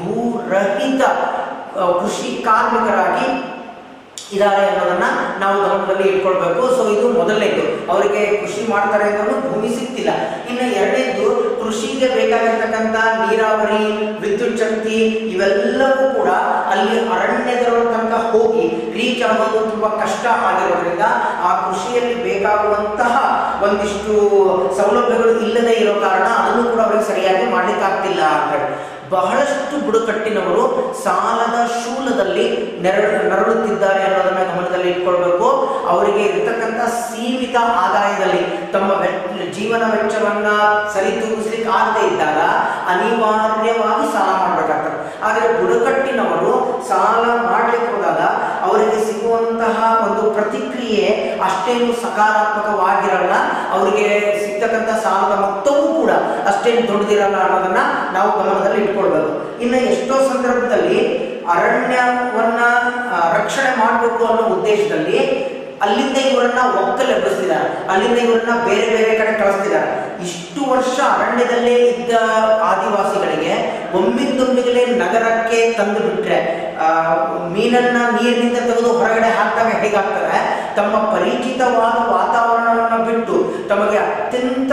ಭೂರಹಿತ ಆ, ಕೃಷಿ ಕಾರ್ಮಿಕರಾಗಿ ಇದ್ದಾರೆ ಅನ್ನೋದನ್ನ ನಾವು ಗಮನದಲ್ಲಿ ಇಟ್ಕೊಳ್ಬೇಕು ಸೊ ಇದು ಮೊದಲನೇದು ಅವರಿಗೆ ಕೃಷಿ ಮಾಡ್ತಾರೆ ಅನ್ನೋದು ಭೂಮಿ ಸಿಗ್ತಿಲ್ಲ ಇನ್ನು ಎರಡನೇದು ಕೃಷಿಗೆ ಬೇಕಾಗಿರ್ತಕ್ಕಂಥ ನೀರಾವರಿ ವಿದ್ಯುತ್ ಶಕ್ತಿ ಇವೆಲ್ಲವೂ ಕೂಡ ಅಲ್ಲಿ ಅರಣ್ಯದರ ತನಕ ಹೋಗಿ ರೀಚ್ ಆಗೋದು ತುಂಬಾ ಕಷ್ಟ ಆಗಿರೋದ್ರಿಂದ ಆ ಕೃಷಿಯಲ್ಲಿ ಬೇಕಾಗುವಂತಹ ಒಂದಿಷ್ಟು ಸೌಲಭ್ಯಗಳು ಇಲ್ಲದೆ ಇರೋ ಕಾರಣ ಅದನ್ನು ಕೂಡ ಅವರಿಗೆ ಸರಿಯಾಗಿ ಮಾಡ್ಲಿಕ್ಕಾಗ್ತಿಲ್ಲ ಅಂತ ಹೇಳಿ ಬಹಳಷ್ಟು ಬುಡಕಟ್ಟಿನವರು ಸಾಲದ ಶೂಲದಲ್ಲಿ ನೆರ ನರಳುತ್ತಿದ್ದಾರೆ ಅನ್ನೋದನ್ನ ಗಮನದಲ್ಲಿ ಇಟ್ಕೊಳ್ಬೇಕು ಅವರಿಗೆ ಇರತಕ್ಕಂಥ ಸೀಮಿತ ಆದಾಯದಲ್ಲಿ ತಮ್ಮ ವೆಚ್ಚ ಜೀವನ ವೆಚ್ಚವನ್ನ ಸರಿದೂಗಿಸ್ಲಿಕ್ಕೆ ಆಗದೆ ಇದ್ದಾಗ ಅನಿವಾರ್ಯವಾಗಿ ಸಾಲ ಮಾಡಬೇಕಾಗ್ತದೆ ಆದರೆ ಬುಡಕಟ್ಟಿನವರು ಸಾಲ ಮಾಡ್ಲಿಕ್ಕೆ ಹೋದಾಗ ಅವರಿಗೆ ಸಿಗುವಂತಹ ಒಂದು ಪ್ರತಿಕ್ರಿಯೆ ಅಷ್ಟೇನು ಸಕಾರಾತ್ಮಕವಾಗಿರಲ್ಲ ಅವರಿಗೆ ಸಿಗ್ತಕ್ಕಂಥ ಸಾಲದ ಮೊತ್ತವೂ ಕೂಡ ಅಷ್ಟೇನು ದೊಡ್ಡದಿರಲ್ಲ ಅನ್ನೋದನ್ನ ನಾವು ಗಮನದಲ್ಲಿ ಇಟ್ಕೊಳ್ಬೇಕು ಇನ್ನು ಎಷ್ಟೋ ಸಂದರ್ಭದಲ್ಲಿ ಅರಣ್ಯವನ್ನ ಆ, ರಕ್ಷಣೆ ಮಾಡಬೇಕು ಅನ್ನೋ ಉದ್ದೇಶದಲ್ಲಿ ಅಲ್ಲಿಂದ ಇವರನ್ನ ಒಕ್ಕಲೆಬ್ಬಿಸ್ತಿದ್ದಾರೆ ಅಲ್ಲಿಂದ ಇವರನ್ನ ಬೇರೆ ಬೇರೆ ಕಡೆ ಕಳಿಸ್ತಿದ್ದಾರೆ ಇಷ್ಟು ವರ್ಷ ಅರಣ್ಯದಲ್ಲೇ ಇದ್ದ ಆದಿವಾಸಿಗಳಿಗೆ ಒಮ್ಮಿಂದೊಮ್ಮಿಗಲೇ ನಗರಕ್ಕೆ ತಂದು ಬಿಟ್ರೆ ಆ, ಮೀನನ್ನ ನೀರಿನಿಂದ ತೆಗೆದು ಹೊರಗಡೆ ಹಾಕಿದಾಗ ಹೇಗಾಗ್ತದೆ ತಮ್ಮ ಪರಿಚಿತವಾದ ವಾತಾವರಣವನ್ನು ಬಿಟ್ಟು ತಮಗೆ ಅತ್ಯಂತ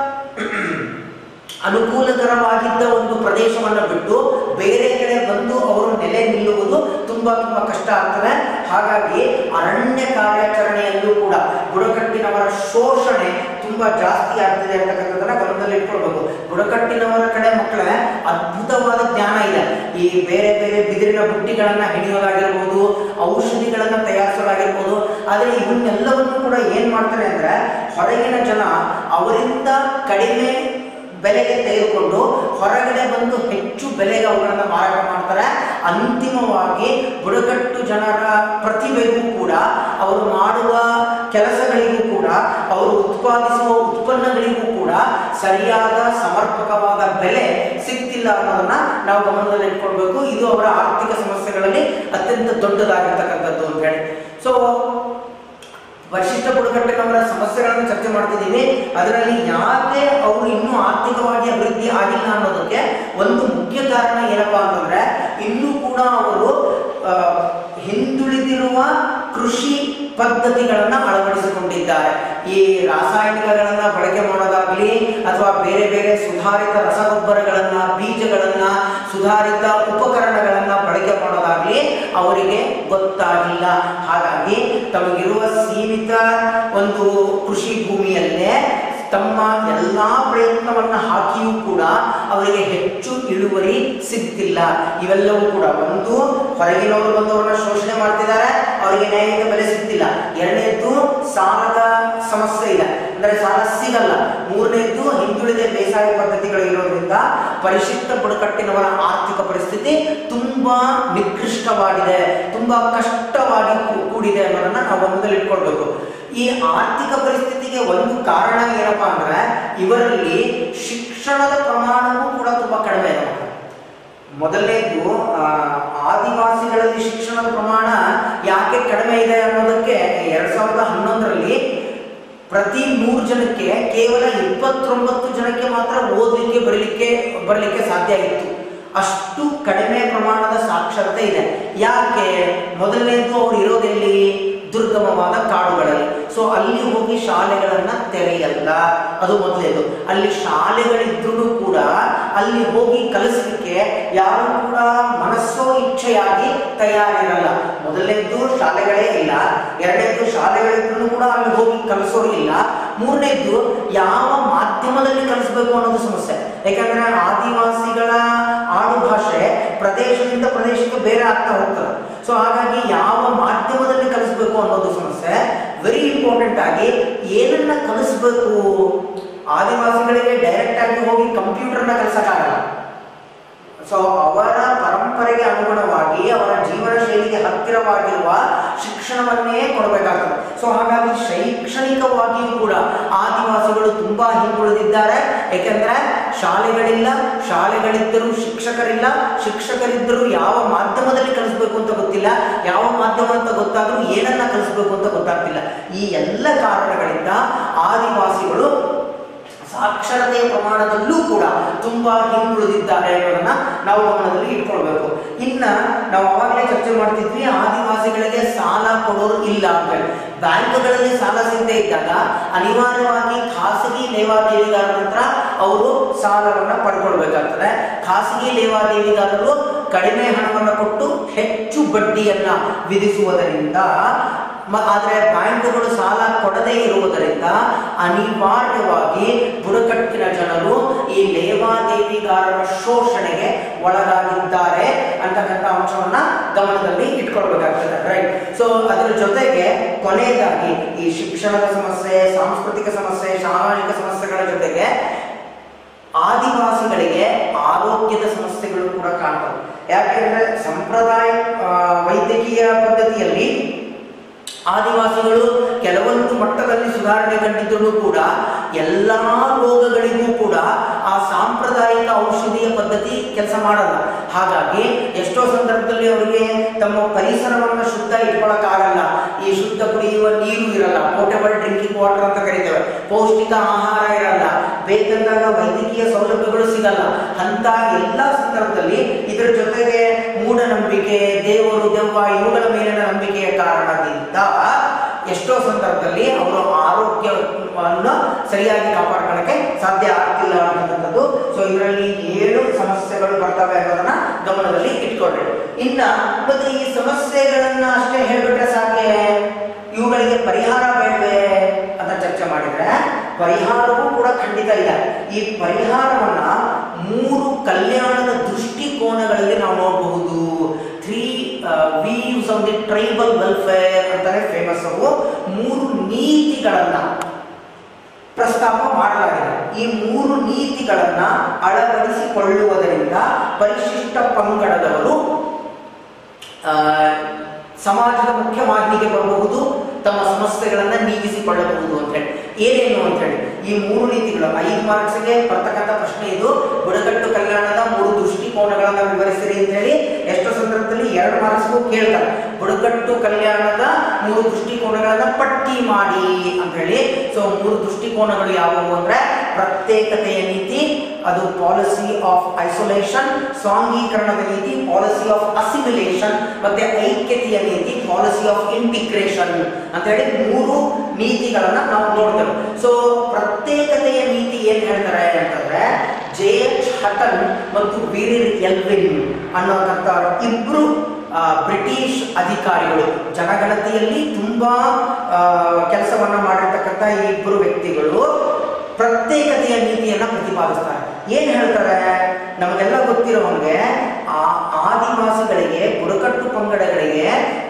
ಅನುಕೂಲಕರವಾಗಿದ್ದ ಒಂದು ಪ್ರದೇಶವನ್ನು ಬಿಟ್ಟು ಬೇರೆ ಕಡೆ ಬಂದು ಅವರು ನೆಲೆ ನಿಲ್ಲುವುದು ತುಂಬಾ ತುಂಬಾ ಕಷ್ಟ ಆಗ್ತದೆ ಹಾಗಾಗಿ ಅರಣ್ಯ ಕಾರ್ಯಾಚರಣೆಯಲ್ಲೂ ಕೂಡ ಬುಡಕಟ್ಟಿನವರ ಶೋಷಣೆ ತುಂಬಾ ಜಾಸ್ತಿ ಆಗ್ತಿದೆ ಅಂತಕ್ಕಂಥದ್ದನ್ನ ಗಮನದಲ್ಲಿ ಇಟ್ಕೊಳ್ಬೇಕು ಬುಡಕಟ್ಟಿನವರ ಕಡೆ ಮಕ್ಕಳ ಅದ್ಭುತವಾದ ಜ್ಞಾನ ಇದೆ ಈ ಬೇರೆ ಬೇರೆ ಬಿದಿರಿನ ಬುಟ್ಟಿಗಳನ್ನ ಹಿಡಿಯೋದಾಗಿರ್ಬೋದು ಔಷಧಿಗಳನ್ನ ತಯಾರಿಸೋದಾಗಿರ್ಬೋದು ಆದರೆ ಇವನ್ನೆಲ್ಲವನ್ನು ಕೂಡ ಏನ್ ಮಾಡ್ತಾರೆ ಅಂದ್ರೆ ಹೊರಗಿನ ಜನ ಅವರಿಂದ ಕಡಿಮೆ ಬೆಲೆಗೆ ತೆಗೆದುಕೊಂಡು ಹೊರಗಡೆ ಬಂದು ಹೆಚ್ಚು ಬೆಲೆಗೆ ಅವುಗಳನ್ನು ಮಾರಾಟ ಮಾಡ್ತಾರೆ ಅಂತಿಮವಾಗಿ ಬುಡಕಟ್ಟು ಜನರ ಪ್ರತಿಭೆಗೂ ಕೂಡ ಅವರು ಮಾಡುವ ಕೆಲಸಗಳಿಗೂ ಕೂಡ ಅವರು ಉತ್ಪಾದಿಸುವ ಉತ್ಪನ್ನಗಳಿಗೂ ಕೂಡ ಸರಿಯಾದ ಸಮರ್ಪಕವಾದ ಬೆಲೆ ಸಿಗ್ತಿಲ್ಲ ಅನ್ನೋದನ್ನ ನಾವು ಗಮನದಲ್ಲಿ ಇಟ್ಕೊಳ್ಬೇಕು ಇದು ಅವರ ಆರ್ಥಿಕ ಸಮಸ್ಯೆಗಳಲ್ಲಿ ಅತ್ಯಂತ ದೊಡ್ಡದಾಗಿರ್ತಕ್ಕಂಥದ್ದು ಅಂತ ಹೇಳಿ ಸೊ ವರಿಷ್ಠ ಬುಡಕಟ್ಟಿನವರ ಸಮಸ್ಯೆಗಳನ್ನು ಚರ್ಚೆ ಮಾಡ್ತಿದ್ದೀವಿ ಅದರಲ್ಲಿ ಯಾಕೆ ಅವರು ಇನ್ನೂ ಆರ್ಥಿಕವಾಗಿ ಅಭಿವೃದ್ಧಿ ಆಗಿಲ್ಲ ಅನ್ನೋದಕ್ಕೆ ಒಂದು ಮುಖ್ಯ ಕಾರಣ ಏನಪ್ಪಾ ಅಂತಂದ್ರೆ ಇನ್ನೂ ಕೂಡ ಅವರು ಆ, ಹಿಂದುಳಿದಿರುವ ಕೃಷಿ ಪದ್ಧತಿಗಳನ್ನ ಅಳವಡಿಸಿಕೊಂಡಿದ್ದಾರೆ ಈ ರಾಸಾಯನಿಕಗಳನ್ನ ಬಳಕೆ ಮಾಡೋದಾಗ್ಲಿ ಅಥವಾ ಬೇರೆ ಬೇರೆ ಸುಧಾರಿತ ರಸಗೊಬ್ಬರಗಳನ್ನ ಬೀಜಗಳನ್ನ ಸುಧಾರಿತ ಉಪಕರಣಗಳನ್ನ ಬಳಕೆ ಮಾಡೋದಾಗ್ಲಿ ಅವರಿಗೆ ಗೊತ್ತಾಗಿಲ್ಲ ಹಾಗಾಗಿ ತಮಗಿರುವ ಸೀಮಿತ ಒಂದು ಕೃಷಿ ಭೂಮಿಯಲ್ಲೇ ತಮ್ಮ ಎಲ್ಲಾ ಪ್ರಯತ್ನವನ್ನ ಹಾಕಿಯೂ ಕೂಡ ಅವರಿಗೆ ಹೆಚ್ಚು ಇಳುವರಿ ಸಿಗ್ತಿಲ್ಲ ಇವೆಲ್ಲವೂ ಕೂಡ ಒಂದು ಹೊರಗಿನವರು ಬಂದವರನ್ನ ಶೋಷಣೆ ಮಾಡ್ತಿದ್ದಾರೆ ಅವರಿಗೆ ನ್ಯಾಯಿಕ ಬೆಲೆ ಸಿಗ್ತಿಲ್ಲ ಎರಡನೇದ್ದು ಸಾಲದ ಸಮಸ್ಯೆ ಇದೆ ಅಂದರೆ ಸಾಲ ಸಿಗಲ್ಲ ಮೂರನೇದ್ದು ಹಿಂದುಳಿದ ಬೇಸಾಯ ಪದ್ಧತಿಗಳು ಇರೋದ್ರಿಂದ ಪರಿಶಿಷ್ಟ ಬುಡಕಟ್ಟಿನವರ ಆರ್ಥಿಕ ಪರಿಸ್ಥಿತಿ ತುಂಬಾ ನಿಕೃಷ್ಟವಾಗಿದೆ ತುಂಬಾ ಕಷ್ಟವಾಗಿ ಕೂ- ಕೂಡಿದೆ ಅನ್ನೋದನ್ನ ನಾವು ಗಮನದಲ್ಲಿ ಇಟ್ಕೊಳ್ಬೇಕು ಈ ಆರ್ಥಿಕ ಪರಿಸ್ಥಿತಿಗೆ ಒಂದು ಕಾರಣ ಏನಪ್ಪಾ ಅಂದ್ರೆ ಇವರಲ್ಲಿ ಶಿಕ್ಷಣದ ಪ್ರಮಾಣವೂ ಕೂಡ ತುಂಬಾ ಕಡಿಮೆ ಇದೆ ಮೊದಲನೇದು ಆ, ಆದಿವಾಸಿಗಳಲ್ಲಿ ಶಿಕ್ಷಣದ ಪ್ರಮಾಣ ಯಾಕೆ ಕಡಿಮೆ ಇದೆ ಅನ್ನೋದಕ್ಕೆ ಎರಡ್ ಸಾವಿರದ ಹನ್ನೊಂದರಲ್ಲಿ ಪ್ರತಿ ನೂರು ಜನಕ್ಕೆ ಕೇವಲ ಇಪ್ಪತ್ತೊಂಬತ್ತು ಜನಕ್ಕೆ ಮಾತ್ರ ಓದಲಿಕ್ಕೆ ಬರಲಿಕ್ಕೆ ಬರಲಿಕ್ಕೆ ಸಾಧ್ಯ ಇತ್ತು ಅಷ್ಟು ಕಡಿಮೆ ಪ್ರಮಾಣದ ಸಾಕ್ಷರತೆ ಇದೆ ಯಾಕೆ ಮೊದಲನೇದು ಅವ್ರು ಇರೋದೆಲ್ಲಿ ದುರ್ಗಮವಾದ ಕಾಡುಗಳಲ್ಲಿ ಸೊ ಅಲ್ಲಿ ಹೋಗಿ ಶಾಲೆಗಳನ್ನ ತೆರೆಯಲ್ಲ ಅದು ಮೊದಲೇದು ಅಲ್ಲಿ ಶಾಲೆಗಳಿದ್ರೂ ಕೂಡ ಅಲ್ಲಿ ಹೋಗಿ ಕಲಿಸಲಿಕ್ಕೆ ಯಾರು ಕೂಡ ಮನಸ್ಸೋ ಇಚ್ಛೆಯಾಗಿ ತಯಾರಿರಲ್ಲ ಮೊದಲನೇದ್ದು ಶಾಲೆಗಳೇ ಇಲ್ಲ ಎರಡನೇದ್ದು ಶಾಲೆಗಳಿದ್ರೂ ಕೂಡ ಅಲ್ಲಿ ಹೋಗಿ ಕಲಿಸೋರು ಇಲ್ಲ ಮೂರನೇದ್ದು ಯಾವ ಮಾಧ್ಯಮದಲ್ಲಿ ಕಲಿಸಬೇಕು ಅನ್ನೋದು ಸಮಸ್ಯೆ ಯಾಕಂದ್ರೆ ಆದಿವಾಸಿಗಳ ಆಡು ಭಾಷೆ ಪ್ರದೇಶದಿಂದ ಪ್ರದೇಶಕ್ಕೆ ಬೇರೆ ಆಗ್ತಾ ಹೋಗ್ತದೆ ಸೊ ಹಾಗಾಗಿ ಯಾವ ಮಾಧ್ಯಮದಲ್ಲಿ ಕಲಿಸಬೇಕು ಅನ್ನೋದು ಸಮಸ್ಯೆ ವೆರಿ ಇಂಪಾರ್ಟೆಂಟ್ ಆಗಿ ಏನನ್ನ ಕಲಿಸ್ಬೇಕು ಆದಿವಾಸಿಗಳಿಗೆ ಡೈರೆಕ್ಟ್ ಆಗಿ ಹೋಗಿ ಕಂಪ್ಯೂಟರ್ನ ಕಲಿಸಕ್ಕಾಗಲ್ಲ ಸೊ ಅವರ ಪರಂಪರೆಗೆ ಅನುಗುಣವಾಗಿ ಅವರ ಜೀವನ ಶೈಲಿಗೆ ಹತ್ತಿರವಾಗಿರುವ ಶಿಕ್ಷಣವನ್ನೇ ಕೊಡಬೇಕಾಗ್ತದೆ ಸೊ ಹಾಗಾಗಿ ಶೈಕ್ಷಣಿಕವಾಗಿಯೂ ಕೂಡ ಆದಿವಾಸಿಗಳು ತುಂಬಾ ಹಿಂದುಳಿದಿದ್ದಾರೆ ಏಕೆಂದ್ರೆ ಶಾಲೆಗಳಿಲ್ಲ ಶಾಲೆಗಳಿದ್ದರೂ ಶಿಕ್ಷಕರಿಲ್ಲ ಶಿಕ್ಷಕರಿದ್ದರೂ ಯಾವ ಮಾಧ್ಯಮದಲ್ಲಿ ಕಲಿಸ್ಬೇಕು ಅಂತ ಗೊತ್ತಿಲ್ಲ ಯಾವ ಮಾಧ್ಯಮ ಅಂತ ಗೊತ್ತಾದರೂ ಏನನ್ನ ಕಲಿಸ್ಬೇಕು ಅಂತ ಗೊತ್ತಾಗ್ತಿಲ್ಲ ಈ ಎಲ್ಲ ಕಾರಣಗಳಿಂದ ಆದಿವಾಸಿಗಳು ಸಾಕ್ಷರತೆಯ ಪ್ರಮಾಣದಲ್ಲೂ ಕೂಡ ತುಂಬಾ ಹಿಂದುಳಿದಿದ್ದಾರೆ ಅನ್ನೋದನ್ನ ನಾವು ಗಮನದಲ್ಲಿ ಇಟ್ಕೊಳ್ಬೇಕು ಇನ್ನ ನಾವು ಅವಾಗಲೇ ಚರ್ಚೆ ಮಾಡ್ತಿದ್ವಿ ಆದಿವಾಸಿಗಳಿಗೆ ಸಾಲ ಕೊಡೋರು ಇಲ್ಲ ಅಂತ ಹೇಳಿ ಬ್ಯಾಂಕ್ಗಳಲ್ಲಿ ಸಾಲ ಸಿಗದೆ ಇದ್ದಾಗ ಅನಿವಾರ್ಯವಾಗಿ ಖಾಸಗಿ ಲೇವಾದೇವಿಗಾರರ ಹತ್ರ ಅವರು ಸಾಲವನ್ನ ಪಡ್ಕೊಳ್ಬೇಕಾಗ್ತದೆ ಖಾಸಗಿ ಲೇವಾದೇವಿಗಾರರು ಕಡಿಮೆ ಹಣವನ್ನು ಕೊಟ್ಟು ಹೆಚ್ಚು ಬಡ್ಡಿಯನ್ನ ವಿಧಿಸುವುದರಿಂದ ಮ- ಆದ್ರೆ ಬ್ಯಾಂಕುಗಳು ಸಾಲ ಕೊಡದೇ ಇರುವುದರಿಂದ ಅನಿವಾರ್ಯವಾಗಿ ಬುಡಕಟ್ಟಿನ ಜನರು ಈ ಲೇವಾದೇವಿಗಾರರ ಶೋಷಣೆಗೆ ಒಳಗಾಗಿದ್ದಾರೆ ಅಂತಕ್ಕಂಥ ಅಂಶವನ್ನ ಗಮನದಲ್ಲಿ ಇಟ್ಕೊಳ್ಬೇಕಾಗ್ತದೆ ರೈಟ್ ಸೊ ಅದರ ಜೊತೆಗೆ ಕೊನೆಯದಾಗಿ ಈ ಶಿಕ್ಷಣದ ಸಮಸ್ಯೆ ಸಾಂಸ್ಕೃತಿಕ ಸಮಸ್ಯೆ ಸಾಮಾಜಿಕ ಸಮಸ್ಯೆಗಳ ಜೊತೆಗೆ ಆದಿವಾಸಿಗಳಿಗೆ ಆರೋಗ್ಯದ ಸಮಸ್ಯೆಗಳು ಕೂಡ ಕಾಣ್ತವೆ ಯಾಕೆಂದ್ರೆ ಸಂಪ್ರದಾಯ ಆ, ವೈದ್ಯಕೀಯ ಪದ್ಧತಿಯಲ್ಲಿ ಆದಿವಾಸಿಗಳು ಕೆಲವೊಂದು ಮಟ್ಟದಲ್ಲಿ ಸುಧಾರಣೆ ಕಂಡಿದ್ದರೂ ಕೂಡ ಎಲ್ಲ ರೋಗಗಳಿಗೂ ಕೂಡ ಆ ಸಾಂಪ್ರದಾಯಿಕ ಔಷಧಿಯ ಪದ್ಧತಿ ಕೆಲಸ ಮಾಡಲ್ಲ ಹಾಗಾಗಿ ಎಷ್ಟೋ ಸಂದರ್ಭದಲ್ಲಿ ಅವರಿಗೆ ತಮ್ಮ ಪರಿಸರವನ್ನು ಶುದ್ಧ ಇಟ್ಕೊಳಕ್ಕಾಗಲ್ಲ ಈ ಶುದ್ಧ ಕುಡಿಯುವ ನೀರು ಇರಲ್ಲ ಪೋರ್ಟಬಲ್ ಡ್ರಿಂಕಿಂಗ್ ವಾಟರ್ ಅಂತ ಕರಿತೇವೆ ಪೌಷ್ಟಿಕ ಆಹಾರ ಇರಲ್ಲ ಬೇಕಂದಾಗ ವೈದ್ಯಕೀಯ ಸೌಲಭ್ಯಗಳು ಸಿಗಲ್ಲ ಅಂತ ಎಲ್ಲ ಸಂದರ್ಭದಲ್ಲಿ ಇದರ ಜೊತೆಗೆ ಮೂಢನಂಬಿಕೆ ದೇವರು ದೆವ್ವ ಇವುಗಳ ಮೇಲಿನ ನಂಬಿಕೆಯ ಕಾರಣದಿಂದ ಎಷ್ಟೋ ಸಂದರ್ಭದಲ್ಲಿ ಅವರು ಆರೋಗ್ಯವನ್ನು ಸರಿಯಾಗಿ ಕಾಪಾಡ್ಕೊಳ್ಳಕ್ಕೆ ಸಾಧ್ಯ ಆಗ್ತಿಲ್ಲ ಅನ್ನೋದಂಥದ್ದು ಸೊ ಇದರಲ್ಲಿ ಏಳು ಸಮಸ್ಯೆಗಳು ಬರ್ತವೆ ಅನ್ನೋದನ್ನ ಗಮನದಲ್ಲಿ ಇಟ್ಕೊಳ್ರಿ ಇನ್ನ ಮತ್ತೆ ಈ ಸಮಸ್ಯೆಗಳನ್ನ ಅಷ್ಟೇ ಹೇಳ್ಬಿಟ್ರೆ ಸಾಕೆ ಇವುಗಳಿಗೆ ಪರಿಹಾರ ಬೇಡವೆ ಅಂತ ಚರ್ಚೆ ಮಾಡಿದ್ರೆ ಪರಿಹಾರವೂ ಕೂಡ ಖಂಡಿತ ಇಲ್ಲ ಈ ಪರಿಹಾರವನ್ನ ಮೂರು ಕಲ್ಯಾಣದ ದೃಷ್ಟಿಕೋನಗಳಲ್ಲಿ ನಾವು ನೋಡಬಹುದು three views on the tribal welfare ಅಂತಾನೆ ಫೇಮಸ್ ಅವು ಮೂರು ನೀತಿಗಳನ್ನ ಪ್ರಸ್ತಾಪ ಮಾಡಲಾಗಿದೆ ಈ ಮೂರು ನೀತಿಗಳನ್ನ ಅಳವಡಿಸಿಕೊಳ್ಳುವುದರಿಂದ ಪರಿಶಿಷ್ಟ ಪಂಗಡದವರು ಆ, ಸಮಾಜದ ಮುಖ್ಯ ವಾಹಿನಿಗೆ ಬರಬಹುದು ತಮ್ಮ ಸಮಸ್ಯೆಗಳನ್ನ ನೀಗಿಸಿಕೊಳ್ಳಬಹುದು ಅಂತ ಹೇಳಿ ಏನೇನು ಅಂತ ಹೇಳಿ ಈ ಮೂರು ನೀತಿಗಳು ಐದು ಮಾರ್ಕ್ಸ್ಗೆ ಬರ್ತಕ್ಕಂಥ ಪ್ರಶ್ನೆ ಇದು ಬುಡಕಟ್ಟು ಕಲ್ಯಾಣದ ಮೂರು ದೃಷ್ಟಿಕೋನಗಳನ್ನ ವಿವರಿಸಿರಿ ಅಂತ ಹೇಳಿ ಎಷ್ಟೋ ಸಂದರ್ಭದಲ್ಲಿ ಎರಡು ಮಾರ್ಕ್ಸ್ಗೂ ಕೇಳ್ತಾರೆ ಬುಡಕಟ್ಟು ಕಲ್ಯಾಣದ ಮೂರು ದೃಷ್ಟಿಕೋನಗಳನ್ನ ಪಟ್ಟಿ ಮಾಡಿ ಅಂತ ಹೇಳಿ ಸೊ ಮೂರು ದೃಷ್ಟಿಕೋನಗಳು ಯಾವುವು ಅಂದ್ರೆ ಪ್ರತ್ಯೇಕತೆಯ ನೀತಿ ಅದು ಪಾಲಿಸಿ ಆಫ್ ಐಸೋಲೇಷನ್ ಸಾಂಘೀಕರಣದ ನೀತಿ ಪಾಲಿಸಿ ಆಫ್ ಅಸಿಮಿಲೇಷನ್ ಮತ್ತೆ ಐಕ್ಯತೆಯ ನೀತಿ ಪಾಲಿಸಿ ಆಫ್ ಇಂಟಿಗ್ರೇಷನ್ ಅಂತ ಹೇಳಿ ಮೂರು ನೀತಿಗಳನ್ನ ನಾವು ನೋಡ್ತೇವೆ ಸೊ ಪ್ರತ್ಯೇಕತೆಯ ನೀತಿ ಏನ್ ಹೇಳ್ತಾರೆ ಅಂತಂದ್ರೆ ಜೆ ಎಚ್ ಹಟನ್ ಮತ್ತು ವೀರಿರ್ ಎಲ್ವಿನ್ ಅನ್ನೋಂಥ ಇಬ್ರು ಆ, ಬ್ರಿಟಿಷ್ ಅಧಿಕಾರಿಗಳು ಜನಗಣತಿಯಲ್ಲಿ ತುಂಬಾ ಕೆಲಸವನ್ನ ಮಾಡಿರ್ತಕ್ಕಂಥ ಈ ಇಬ್ಬರು ವ್ಯಕ್ತಿಗಳು ಪ್ರತ್ಯೇಕತೆಯ ನೀತಿಯನ್ನ ಪ್ರತಿಪಾದಿಸ್ತಾರೆ ಏನ್ ಹೇಳ್ತಾರೆ ನಮಗೆಲ್ಲ ಗೊತ್ತಿರೋ ಹಾಗೆ ಆ ಆದಿವಾಸಿಗಳಿಗೆ ಬುಡಕಟ್ಟು ಪಂಗಡಗಳಿಗೆ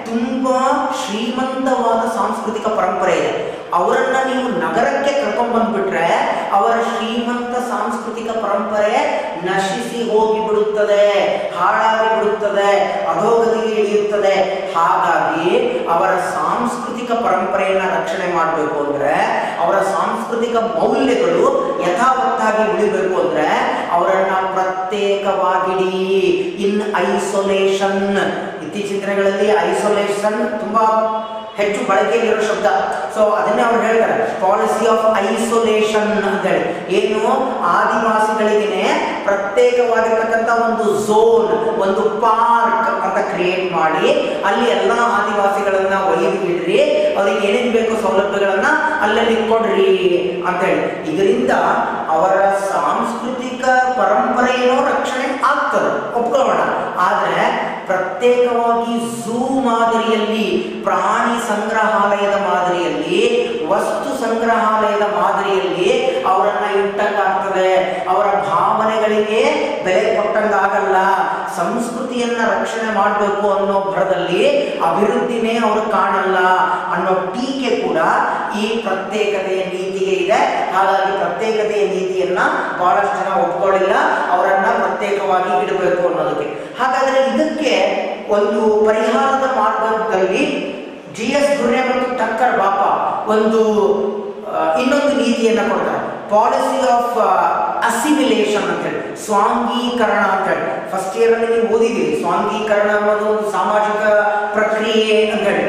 ತುಂಬಾ ಶ್ರೀಮಂತವಾದ ಸಾಂಸ್ಕೃತಿಕ ಪರಂಪರೆ ಇದೆ ಅವರನ್ನ ನೀವು ನಗರಕ್ಕೆ ಕರ್ಕೊಂಡ್ ಬಂದ್ಬಿಟ್ರೆ ಅವರ ಶ್ರೀಮಂತ ಸಾಂಸ್ಕೃತಿಕ ಪರಂಪರೆ ನಶಿಸಿ ಹೋಗಿ ಬಿಡುತ್ತದೆ ಹಾಳಾಗಿ ಬಿಡುತ್ತದೆ ಅಧೋಗತಿಗೆ ಇಳಿಯುತ್ತದೆ ಹಾಗಾಗಿ ಅವರ ಸಾಂಸ್ಕೃತಿಕ ಪರಂಪರೆಯನ್ನ ರಕ್ಷಣೆ ಮಾಡಬೇಕು ಅಂದ್ರೆ ಅವರ ಸಾಂಸ್ಕೃತಿಕ ಮೌಲ್ಯಗಳು ಯಥಾವತ್ತಾಗಿ ಉಳಿಬೇಕು ಅಂದ್ರೆ ಅವರನ್ನ ಪ್ರತ್ಯೇಕವಾಗಿಡಿ ಇನ್ ಐಸೋಲೇಷನ್ ಇತ್ತೀಚಿನ ದಿನಗಳಲ್ಲಿ ಐಸೋಲೇಷನ್ ತುಂಬಾ ಹೆಚ್ಚು ಬಳಕೆಯಲ್ಲಿರೋ ಶಬ್ದ ಸೊ ಅದನ್ನೇ ಅವ್ರು ಹೇಳ್ತಾರೆ ಪಾಲಿಸಿ ಆಫ್ ಐಸೋಲೇಷನ್ ಅಂತ ಹೇಳಿ ಏನು ಆದಿವಾಸಿಗಳಿಗೇನೆ ಪ್ರತ್ಯೇಕವಾಗಿರ್ತಕ್ಕಂಥ ಒಂದು ಝೋನ್ ಒಂದು ಪಾರ್ಕ್ ಅಂತ ಕ್ರಿಯೇಟ್ ಮಾಡಿ ಅಲ್ಲಿ ಎಲ್ಲ ಆದಿವಾಸಿಗಳನ್ನ ಒಯ್ದು ಬಿಡ್ರಿ ಅವ್ರಿಗೆ ಏನೇನ್ ಬೇಕು ಸೌಲಭ್ಯಗಳನ್ನ ಅಲ್ಲಲ್ಲಿ ಕೊಡ್ರಿ ಅಂತ ಹೇಳಿ ಇದರಿಂದ ಅವರ ಸಾಂಸ್ಕೃತಿಕ ಪರಂಪರೆಯೋ ರಕ್ಷಣೆ ಆಗ್ತದೆ ಒಪ್ಕೊಳ್ಳೋಣ ಆದ್ರೆ ಪ್ರತ್ಯೇಕವಾಗಿ ಝೂ ಮಾದರಿಯಲ್ಲಿ ಪ್ರಾಣಿ ಸಂಗ್ರಹಾಲಯದ ಮಾದರಿಯಲ್ಲಿ ವಸ್ತು ಸಂಗ್ರಹಾಲಯದ ಮಾದರಿಯಲ್ಲಿ ಅವರನ್ನ ಇಟ್ಟಂಗಾಗ್ತದೆ ಅವರ ಭಾವನೆಗಳಿಗೆ ಬೆಲೆ ಕೊಟ್ಟಂಗಾಗಲ್ಲ ಸಂಸ್ಕೃತಿಯನ್ನ ರಕ್ಷಣೆ ಮಾಡಬೇಕು ಅನ್ನೋ ಭರದಲ್ಲಿ ಅಭಿವೃದ್ಧಿನೇ ಅವರು ಕಾಣಲ್ಲ ಅನ್ನೋ ಟೀಕೆ ಕೂಡ ಈ ಪ್ರತ್ಯೇಕತೆಯ ನೀತಿಗೆ ಇದೆ ಹಾಗಾಗಿ ಪ್ರತ್ಯೇಕತೆಯ ನೀತಿಯನ್ನ ಬಹಳಷ್ಟು ಜನ ಒಪ್ಕೊಳ್ಳಿಲ್ಲ ಅವರನ್ನ ಪ್ರತ್ಯೇಕವಾಗಿ ಇಡಬೇಕು ಅನ್ನೋದಕ್ಕೆ ಹಾಗಾದ್ರೆ ಇದಕ್ಕೆ ಒಂದು ಪರಿಹಾರದ ಮಾರ್ಗದಲ್ಲಿ ಜಿ ಎಸ್ ದುರ್ನೆ ಮತ್ತು ಟಕ್ಕರ್ ಬಾಪ ಒಂದು ಆ, ಇನ್ನೊಂದು ನೀತಿಯನ್ನ ಕೊಡ್ತಾರೆ ಪಾಲಿಸಿ ಆಫ್ ಅಸಿಮಿಲೇಷನ್ ಅಂತ ಹೇಳಿ ಸ್ವಾಂಗೀಕರಣ ಅಂತ ಹೇಳಿ ಫಸ್ಟ್ ಇಯರ್ ಅಲ್ಲಿ ನೀವು ಓದಿದ್ದೀರಿ ಸ್ವಾಂಗೀಕರಣ ಅನ್ನೋದು ಒಂದು ಸಾಮಾಜಿಕ ಪ್ರಕ್ರಿಯೆ ಅಂತ ಹೇಳಿ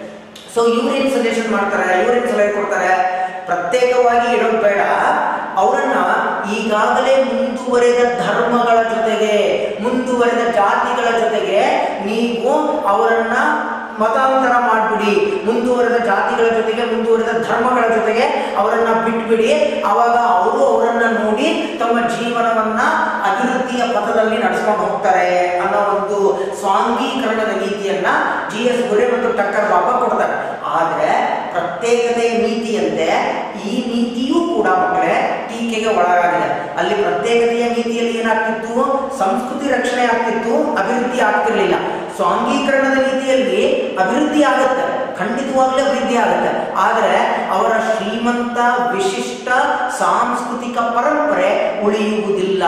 ಸೊ ಇವ್ರೇನ್ ಸಜೆಷನ್ ಮಾಡ್ತಾರೆ ಇವ್ರೇನ್ ಸಲಹೆ ಕೊಡ್ತಾರೆ ಪ್ರತ್ಯೇಕವಾಗಿ ಇಡೋದು ಬೇಡ ಅವರನ್ನ ಈಗಾಗಲೇ ಮುಂದುವರೆದ ಧರ್ಮಗಳ ಜೊತೆಗೆ ಮುಂದುವರೆದ ಜಾತಿಗಳ ಜೊತೆಗೆ ನೀವು ಅವರನ್ನ ಮತಾಂತರ ಮಾಡಿಬಿಡಿ ಮುಂದುವರೆದ ಜಾತಿಗಳ ಜೊತೆಗೆ ಮುಂದುವರೆದ ಧರ್ಮಗಳ ಜೊತೆಗೆ ಅವರನ್ನ ಬಿಟ್ಬಿಡಿ ಅವಾಗ ಅವರು ಅವರನ್ನ ನೋಡಿ ತಮ್ಮ ಜೀವನವನ್ನ ಅಭಿವೃದ್ಧಿಯ ಪಥದಲ್ಲಿ ನಡೆಸ್ಕೊಂಡು ಹೋಗ್ತಾರೆ ಅನ್ನೋ ಒಂದು ಸ್ವಾಂಗೀಕರಣದ ನೀತಿಯನ್ನ ಜಿ ಎಸ್ ಗುರೆ ಮತ್ತು ಟಕ್ಕರ್ ಬಾಬಾ ಕೊಡ್ತಾರೆ ಆದ್ರೆ ಪ್ರತ್ಯೇಕತೆಯ ನೀತಿಯಂತೆ ಈ ನೀತಿಯೂ ಕೂಡ ಮಕ್ಕಳೇ ಟೀಕೆಗೆ ಒಳಗಾಗಿದೆ ಅಲ್ಲಿ ಪ್ರತ್ಯೇಕತೆಯ ನೀತಿಯಲ್ಲಿ ಏನಾಗ್ತಿತ್ತು ಸಂಸ್ಕೃತಿ ರಕ್ಷಣೆ ಆಗ್ತಿತ್ತು ಅಭಿವೃದ್ಧಿ ಆಗ್ತಿರ್ಲಿಲ್ಲ ಸ್ವಾಂಗೀಕರಣದ ನೀತಿಯಲ್ಲಿ ಅಭಿವೃದ್ಧಿ ಆಗುತ್ತೆ ಖಂಡಿತವಾಗ್ಲೂ ಅಭಿವೃದ್ಧಿ ಆಗುತ್ತೆ ಆದರೆ ಅವರ ಶ್ರೀಮಂತ ವಿಶಿಷ್ಟ ಸಾಂಸ್ಕೃತಿಕ ಪರಂಪರೆ ಉಳಿಯುವುದಿಲ್ಲ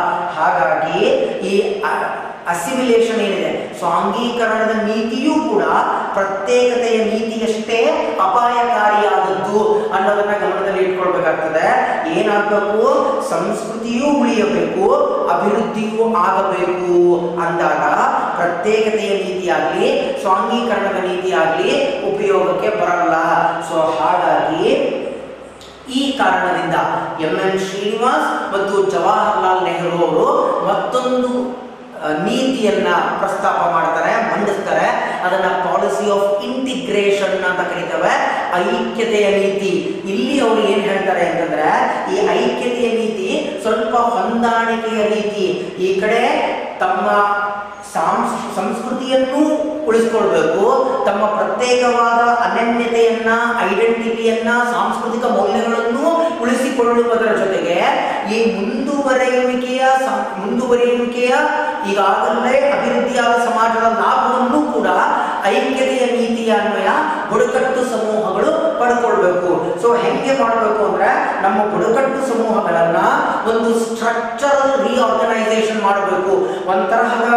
ಹಾಗಾಗಿ ಈ ಅ- ಅಸಿಮಿಲೇಷನ್ ಏನಿದೆ ಸ್ವಾಂಗೀಕರಣದ ನೀತಿಯೂ ಕೂಡ ಪ್ರತ್ಯೇಕತೆಯ ನೀತಿಯಷ್ಟೇ ಅಪಾಯಕಾರಿಯಾದದ್ದು ಅನ್ನೋದನ್ನ ಗಮನದಲ್ಲಿ ಇಟ್ಕೊಳ್ಬೇಕಾಗ್ತದೆ ಏನಾಗಬೇಕು ಸಂಸ್ಕೃತಿಯೂ ಉಳಿಯಬೇಕು ಅಭಿವೃದ್ಧಿಯೂ ಆಗಬೇಕು ಅಂದಾಗ ಪ್ರತ್ಯೇಕತೆಯ ನೀತಿಯಾಗಲಿ ಸ್ವಾಂಗೀಕರಣದ ನೀತಿಯಾಗಲಿ ಉಪಯೋಗಕ್ಕೆ ಬರಲ್ಲ ಸೊ ಹಾಗಾಗಿ ಈ ಕಾರಣದಿಂದ ಎಂ ಎನ್ ಶ್ರೀನಿವಾಸ್ ಮತ್ತು ಜವಾಹರ್ಲಾಲ್ ನೆಹರು ಅವರು ಮತ್ತೊಂದು ಆ, ನೀತಿಯನ್ನ ಪ್ರಸ್ತಾಪ ಮಾಡ್ತಾರೆ ಮಂಡಿಸ್ತಾರೆ ಅದನ್ನ ಪಾಲಿಸಿ ಆಫ್ ಇಂಟಿಗ್ರೇಷನ್ ಅಂತ ಕರೀತೇವೆ ಐಕ್ಯತೆಯ ನೀತಿ ಇಲ್ಲಿ ಅವರು ಏನ್ ಹೇಳ್ತಾರೆ ಅಂತಂದ್ರೆ ಈ ಐಕ್ಯತೆಯ ನೀತಿ ಸ್ವಲ್ಪ ಹೊಂದಾಣಿಕೆಯ ರೀತಿ ಈ ಕಡೆ ತಮ್ಮ ಸಾಂಸ್ ಸಂಸ್ಕೃತಿಯನ್ನು ಉಳಿಸ್ಕೊಳ್ಬೇಕು ತಮ್ಮ ಪ್ರತ್ಯೇಕವಾದ ಅನನ್ಯತೆಯನ್ನ ಐಡೆಂಟಿಟಿಯನ್ನ ಸಾಂಸ್ಕೃತಿಕ ಮೌಲ್ಯಗಳನ್ನು ಉಳಿಸಿಕೊಳ್ಳುವುದರ ಜೊತೆಗೆ ಈ ಮುಂದುವರಿಯುವಿಕೆಯ ಸಂ- ಮುಂದುವರಿಯುವಿಕೆಯ ಈಗಾಗಲೇ ಅಭಿವೃದ್ಧಿಯಾದ ಸಮಾಜದ ಲಾಭವನ್ನು ಕೂಡ ಐಕ್ಯತೆಯ ನೀತಿಯ ಅನ್ವಯ ಬುಡಕಟ್ಟು ಸಮೂಹಗಳು ಪಡ್ಕೊಳ್ಬೇಕು ಸೊ ಹೆಂಗೆ ಮಾಡಬೇಕು ಅಂದ್ರೆ ನಮ್ಮ ಬುಡಕಟ್ಟು ಸಮೂಹಗಳನ್ನ ಒಂದು ಸ್ಟ್ರಕ್ಚರಲ್ ರಿಆರ್ಗನೈಸೇಷನ್ ಮಾಡಬೇಕು ಒಂತರಹದ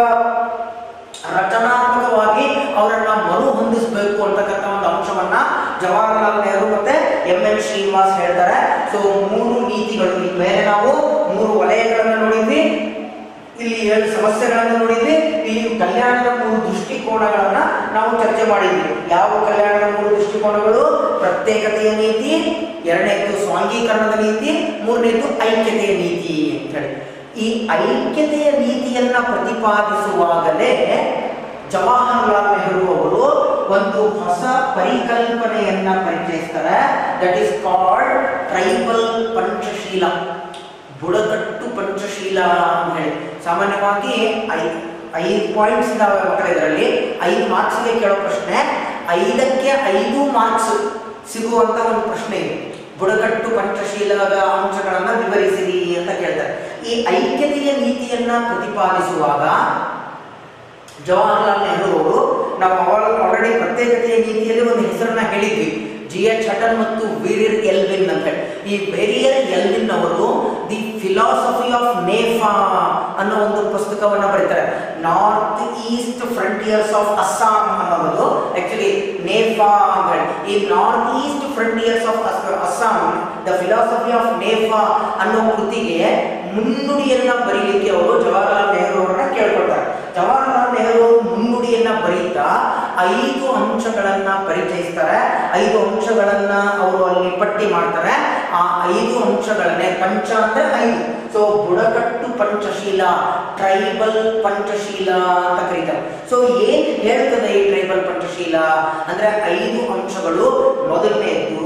ರಚನಾತ್ಮಕವಾಗಿ ಅವರನ್ನ ಮರು ಹೊಂದಿಸಬೇಕು ಅಂತಕ್ಕಂಥ ಒಂದು ಅಂಶವನ್ನ ಜವಾಹರ್ಲಾಲ್ ನೆಹರು ಮತ್ತೆ ಎಂ ಎನ್ ಶ್ರೀನಿವಾಸ್ ಹೇಳ್ತಾರೆ ಸೊ ಮೂರು ನೀತಿಗಳು ಈ ಮೇಲೆ ನಾವು ಮೂರು ವಲಯಗಳನ್ನ ನೋಡಿದ್ವಿ ಇಲ್ಲಿ ಎರಡು ಸಮಸ್ಯೆಗಳನ್ನು ನೋಡಿದ್ವಿ ಇಲ್ಲಿ ಕಲ್ಯಾಣದ ಮೂರು ದೃಷ್ಟಿಕೋನಗಳನ್ನ ನಾವು ಚರ್ಚೆ ಮಾಡಿದ್ವಿ ಯಾವ ಕಲ್ಯಾಣದ ಮೂರು ದೃಷ್ಟಿಕೋನಗಳು ಪ್ರತ್ಯೇಕತೆಯ ನೀತಿ ಎರಡನೇದು ಸ್ವಾಂಗೀಕರಣದ ನೀತಿ ಮೂರನೇದು ಐಕ್ಯತೆಯ ನೀತಿ ಅಂತ ಹೇಳಿ ಈ ಐಕ್ಯತೆಯ ನೀತಿಯನ್ನ ಪ್ರತಿಪಾದಿಸುವಾಗಲೇ ಜವಾಹರ್ಲಾಲ್ ನೆಹರು ಅವರು ಒಂದು ಹೊಸ ಪರಿಕಲ್ಪನೆಯನ್ನ ಪರಿಚಯಿಸ್ತಾರೆ that is called tribal Panchsheel ಬುಡಕಟ್ಟು ಪಂಚಶೀಲ ಅಂತ ಹೇಳಿ ಸಾಮಾನ್ಯವಾಗಿ ಐ ಐದು ಪಾಯಿಂಟ್ಸ್ ಇದಾವೆ ಮಕ್ಕಳ ಇದರಲ್ಲಿ ಐದು ಮಾರ್ಕ್ಸ್ಗೆ ಕೇಳೋ ಪ್ರಶ್ನೆ ಐದಕ್ಕೆ ಐದು ಮಾರ್ಕ್ಸ್ ಸಿಗುವಂತ ಒಂದು ಪ್ರಶ್ನೆ ಇದೆ ಬುಡಕಟ್ಟು ಪಂಚಶೀಲದ ಅಂಶಗಳನ್ನ ವಿವರಿಸಿರಿ ಅಂತ ಕೇಳ್ತಾರೆ ಈ ಐಕ್ಯತೆಯ ನೀತಿಯನ್ನ ಪ್ರತಿಪಾದಿಸುವಾಗ ಜವಾಹರ್ಲಾಲ್ ನೆಹರು ಅವರು ನಾವು ಆಲ್ರೆಡಿ ಪ್ರತ್ಯೇಕತೆಯ ನೀತಿಯಲ್ಲಿ ಒಂದು ಹೆಸರನ್ನ ಹೇಳಿದ್ವಿ ಜಿ ಎಚ್ ಹಟನ್ ಮತ್ತು ವೀರಿಯರ್ ಎಲ್ವಿನ್ ಅಂತ ಹೇಳಿ ಈ ವೇರಿಯರ್ ಎಲ್ವಿನ್ ಅವರು ದಿ ಫಿಲಾಸಫಿ ಆಫ್ ನೇಫಾ ಅನ್ನೋ ಒಂದು ಪುಸ್ತಕವನ್ನ ಬರೀತಾರೆ north east frontiers of Assam ಅನ್ನೋದು ಆಕ್ಚುಲಿ ನೇಫಾ ಅಂತ ಹೇಳಿ ಈ north east frontiers of Assam the philosophy of NEFA ಅನ್ನೋ ಕೃತಿಗೆ ಮುನ್ನುಡಿಯನ್ನ ಬರೀಲಿಕ್ಕೆ ಅವರು ಜವಾಹರ್ಲಾಲ್ ನೆಹರು ಅವರನ್ನ ಕೇಳ್ಕೊಳ್ತಾರೆ ಜವಾಹರ್ಲಾಲ್ ನೆಹರು ಅವರು ಮುನ್ನುಡಿಯನ್ನ ಬರೀತಾ ಐದು ಅಂಶಗಳನ್ನ ಪರಿಚಯಿಸ್ತಾರೆ ಐದು ಅಂಶಗಳನ್ನ ಅವರು ಅಲ್ಲಿ ಪಟ್ಟಿ ಮಾಡ್ತಾರೆ ಆ ಐದು ಅಂಶಗಳನ್ನೇ ಪಂಚ ಅಂದ್ರೆ ಐದು ಸೊ ಬುಡಕಟ್ಟು ಪಂಚಶೀಲ ಟ್ರೈಬಲ್ ಪಂಚಶೀಲ ಅಂತ ಕರೀತಾರೆ ಸೊ ಏನ್ ಹೇಳ್ತದೆ ಈ ಟ್ರೈಬಲ್ ಪಂಚಶೀಲ ಅಂದ್ರೆ ಐದು ಅಂಶಗಳು ಮೊದಲನೇದು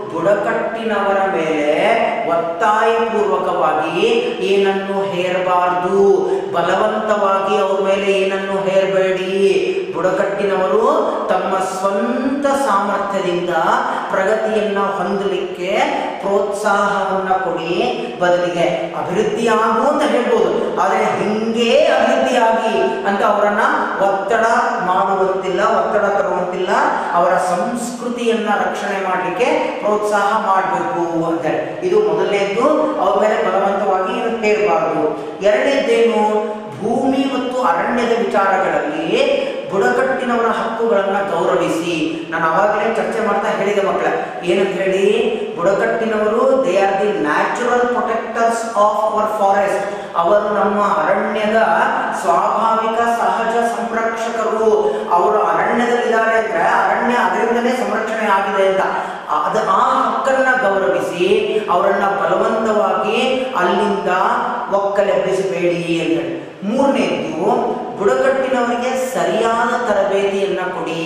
ಬುಡಕಟ್ಟಿನವರ ಮೇಲೆ ಒತ್ತಾಯ ಪೂರ್ವಕವಾಗಿ ಏನನ್ನು ಹೇರಬಾರದು ಬಲವಂತವಾಗಿ ಅವ್ರ ಮೇಲೆ ಏನನ್ನು ಹೇರಬೇಡಿ ಬುಡಕಟ್ಟಿನವರು ತಮ್ಮ ಸ್ವಂತ ಸಾಮರ್ಥ್ಯದಿಂದ ಪ್ರಗತಿಯನ್ನ ಹೊಂದಲಿಕ್ಕೆ ಪ್ರೋತ್ಸಾಹವನ್ನ ಕೊಡಿ ಬದಲಿಗೆ ಅಭಿವೃದ್ಧಿ ಆಗು ಅಂತ ಹೇಳ್ಬೋದು ಆದರೆ ಹಿಂಗೇ ಅಭಿವೃದ್ಧಿ ಆಗಿ ಅಂತ ಅವರನ್ನ ಒತ್ತಡ ಮಾಡುವಂತಿಲ್ಲ ಒತ್ತಡ ತರುವಂತಿಲ್ಲ ಅವರ ಸಂಸ್ಕೃತಿಯನ್ನ ರಕ್ಷಣೆ ಮಾಡಲಿಕ್ಕೆ ಪ್ರೋತ್ಸಾಹ ಮಾಡಬೇಕು ಅಂತ ಹೇಳಿ. ಇದು ಮೊದಲನೇದ್ದು ಅವ್ರ ಮೇಲೆ ಬಲವಂತವಾಗಿ ಹೇರಬಾರದು ಎರಡನೇದ್ದೇನು ಭೂಮಿ ಮತ್ತು ಅರಣ್ಯದ ವಿಚಾರಗಳಲ್ಲಿ ಬುಡಕಟ್ಟಿನವರ ಹಕ್ಕುಗಳನ್ನ ಗೌರವಿಸಿ ನಾನು ಅವಾಗಲೇ ಚರ್ಚೆ ಮಾಡ್ತಾ ಹೇಳಿದೆ ಮಕ್ಕಳ ಏನಂತ ಹೇಳಿ ಬುಡಕಟ್ಟಿನವರು they are the natural protectors of our forest ಅವರು ನಮ್ಮ ಅರಣ್ಯದ ಸ್ವಾಭಾವಿಕ ಸಹಜ ಸಂರಕ್ಷಕರು ಅವರು ಅರಣ್ಯದಲ್ಲಿದ್ದಾರೆ ಅಂದ್ರೆ ಅರಣ್ಯ ಅದರಿಂದಲೇ ಸಂರಕ್ಷಣೆ ಆಗಿದೆ ಅಂತ ಅದ ಆ ಹಕ್ಕನ್ನ ಗೌರವಿಸಿ ಅವರನ್ನ ಬಲವಂತವಾಗಿ ಅಲ್ಲಿಂದ ಒಕ್ಕಲೆಬ್ಬಿಸಬೇಡಿ ಅಂತ ಹೇಳಿ. ಮೂರನೇದ್ದು ಬುಡಕಟ್ಟಿನವರಿಗೆ ಸರಿಯಾದ ತರಬೇತಿಯನ್ನ ಕೊಡಿ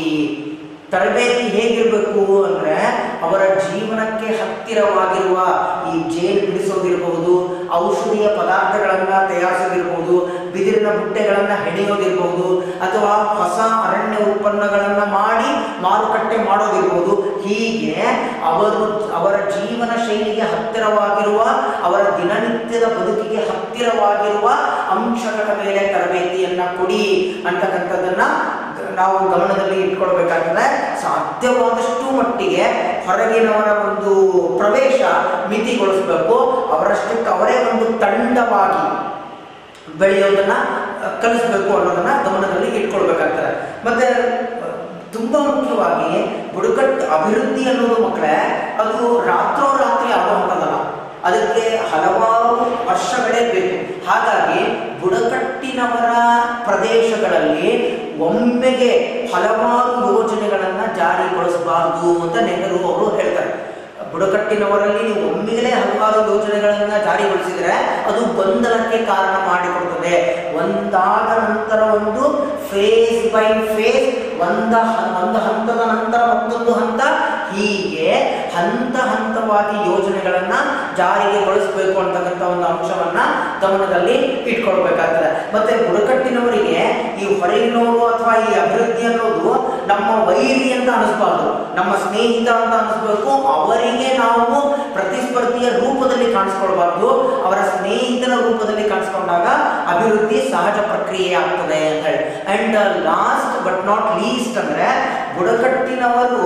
ತರಬೇತಿ ಹೇಗಿರಬೇಕು ಅಂದ್ರೆ ಅವರ ಜೀವನಕ್ಕೆ ಹತ್ತಿರವಾಗಿರುವ ಈ ಜೇನು ಬಿಡಿಸೋದಿರಬಹುದು ಔಷಧೀಯ ಪದಾರ್ಥಗಳನ್ನ ತಯಾರಿಸೋದಿರಬಹುದು ಬಿದಿರಿನ ಬುಟ್ಟೆಗಳನ್ನ ಹೆಣೆಯೋದಿರಬಹುದು ಅಥವಾ ಹೊಸ ಅರಣ್ಯ ಉತ್ಪನ್ನಗಳನ್ನ ಮಾಡಿ ಮಾರುಕಟ್ಟೆ ಮಾಡೋದಿರಬಹುದು ಹೀಗೆ ಅವರು ಅವರ ಜೀವನ ಶೈಲಿಗೆ ಹತ್ತಿರವಾಗಿರುವ ಅವರ ದಿನನಿತ್ಯದ ಬದುಕಿಗೆ ಹತ್ತಿರವಾಗಿರುವ ಅಂಶಗಳ ಮೇಲೆ ತರಬೇತಿಯನ್ನ ಕೊಡಿ ಅಂತಕ್ಕಂಥದ್ದನ್ನ ನಾವು ಗಮನದಲ್ಲಿ ಇಟ್ಕೊಳ್ಬೇಕಾಗ್ತದೆ ಸಾಧ್ಯವಾದಷ್ಟು ಮಟ್ಟಿಗೆ ಹೊರಗಿನವರ ಒಂದು ಪ್ರವೇಶ ಮಿತಿಗೊಳಿಸಬೇಕು ಅವರಷ್ಟಕ್ಕೆ ಅವರೇ ಒಂದು ತಂಡವಾಗಿ ಬೆಳೆಯೋದನ್ನ ಅಹ್, ಕಲಿಸ್ಬೇಕು ಅನ್ನೋದನ್ನ ಗಮನದಲ್ಲಿ ಇಟ್ಕೊಳ್ಬೇಕಾಗ್ತದೆ ಮತ್ತೆ ಅಹ್, ತುಂಬಾ ಮುಖ್ಯವಾಗಿ ಬುಡಕಟ್ಟು ಅಭಿವೃದ್ಧಿ ಅನ್ನೋದು ಮಕ್ಕಳೇ ಅದು ರಾತ್ರೋರಾತ್ರಿ ಆಗುವಂಥದ್ದಲ್ಲ ಅದಕ್ಕೆ ಹಲವಾರು ವರ್ಷಗಳೇ ಬೇಕು ಹಾಗಾಗಿ ಬುಡಕಟ್ಟಿನವರ ಪ್ರದೇಶಗಳಲ್ಲಿ ಒಮ್ಮೆಗೆ ಹಲವಾರು ಯೋಜನೆಗಳನ್ನು ಜಾರಿಗೊಳಿಸಬಾರದು ಅಂತ ನೆಹರು ಅವರು ಹೇಳ್ತಾರೆ ಬುಡಕಟ್ಟಿನವರಲ್ಲಿ ನೀವು ಒಮ್ಮೆಗಲೇ ಹಲವಾರು ಯೋಜನೆಗಳನ್ನ ಜಾರಿಗೊಳಿಸಿದರೆ ಅದು ಗೊಂದಲಕ್ಕೆ ಕಾರಣ ಮಾಡಿಕೊಡ್ತದೆ ಒಂದಾದ ನಂತರ ಒಂದು ಫೇಸ್ ಬೈ ಫೇಸ್ ಒಂದ ಒಂದು ಹಂತದ ನಂತರ ಮತ್ತೊಂದು ಹಂತ ಹೀಗೆ ಹಂತ ಹಂತವಾಗಿ ಯೋಜನೆಗಳನ್ನ ಜಾರಿಗೆ ಗೊಳಿಸಬೇಕು ಅಂತಕ್ಕಂಥ ಒಂದು ಅಂಶವನ್ನ ಗಮನದಲ್ಲಿ ಇಟ್ಕೊಳ್ಬೇಕಾಗ್ತದೆ ಮತ್ತೆ ಬುಡಕಟ್ಟಿನವರಿಗೆ ಈ ಹೊರಗಿನವರು ಅಥವಾ ಈ ಅಭಿವೃದ್ಧಿ ಅನ್ನೋದು ನಮ್ಮ ವೈರಿ ಅಂತ ಅನಿಸ್ಬಾರ್ದು ನಮ್ಮ ಸ್ನೇಹಿತ ಅಂತ ಅನಿಸ್ಬೇಕು ಅವರಿಗೆ ನಾವು ಪ್ರತಿಸ್ಪರ್ಧಿಯ ರೂಪದಲ್ಲಿ ಕಾಣಿಸ್ಕೊಳ್ಬಾರ್ದು ಅವರ ಸ್ನೇಹಿತನ ರೂಪದಲ್ಲಿ ಕಾಣಿಸ್ಕೊಂಡಾಗ ಅಭಿವೃದ್ಧಿ ಸಹಜ ಪ್ರಕ್ರಿಯೆ ಆಗ್ತದೆ ಅಂತ ಹೇಳಿ and last but not least ಅಂದ್ರೆ ಬುಡಕಟ್ಟಿನವರು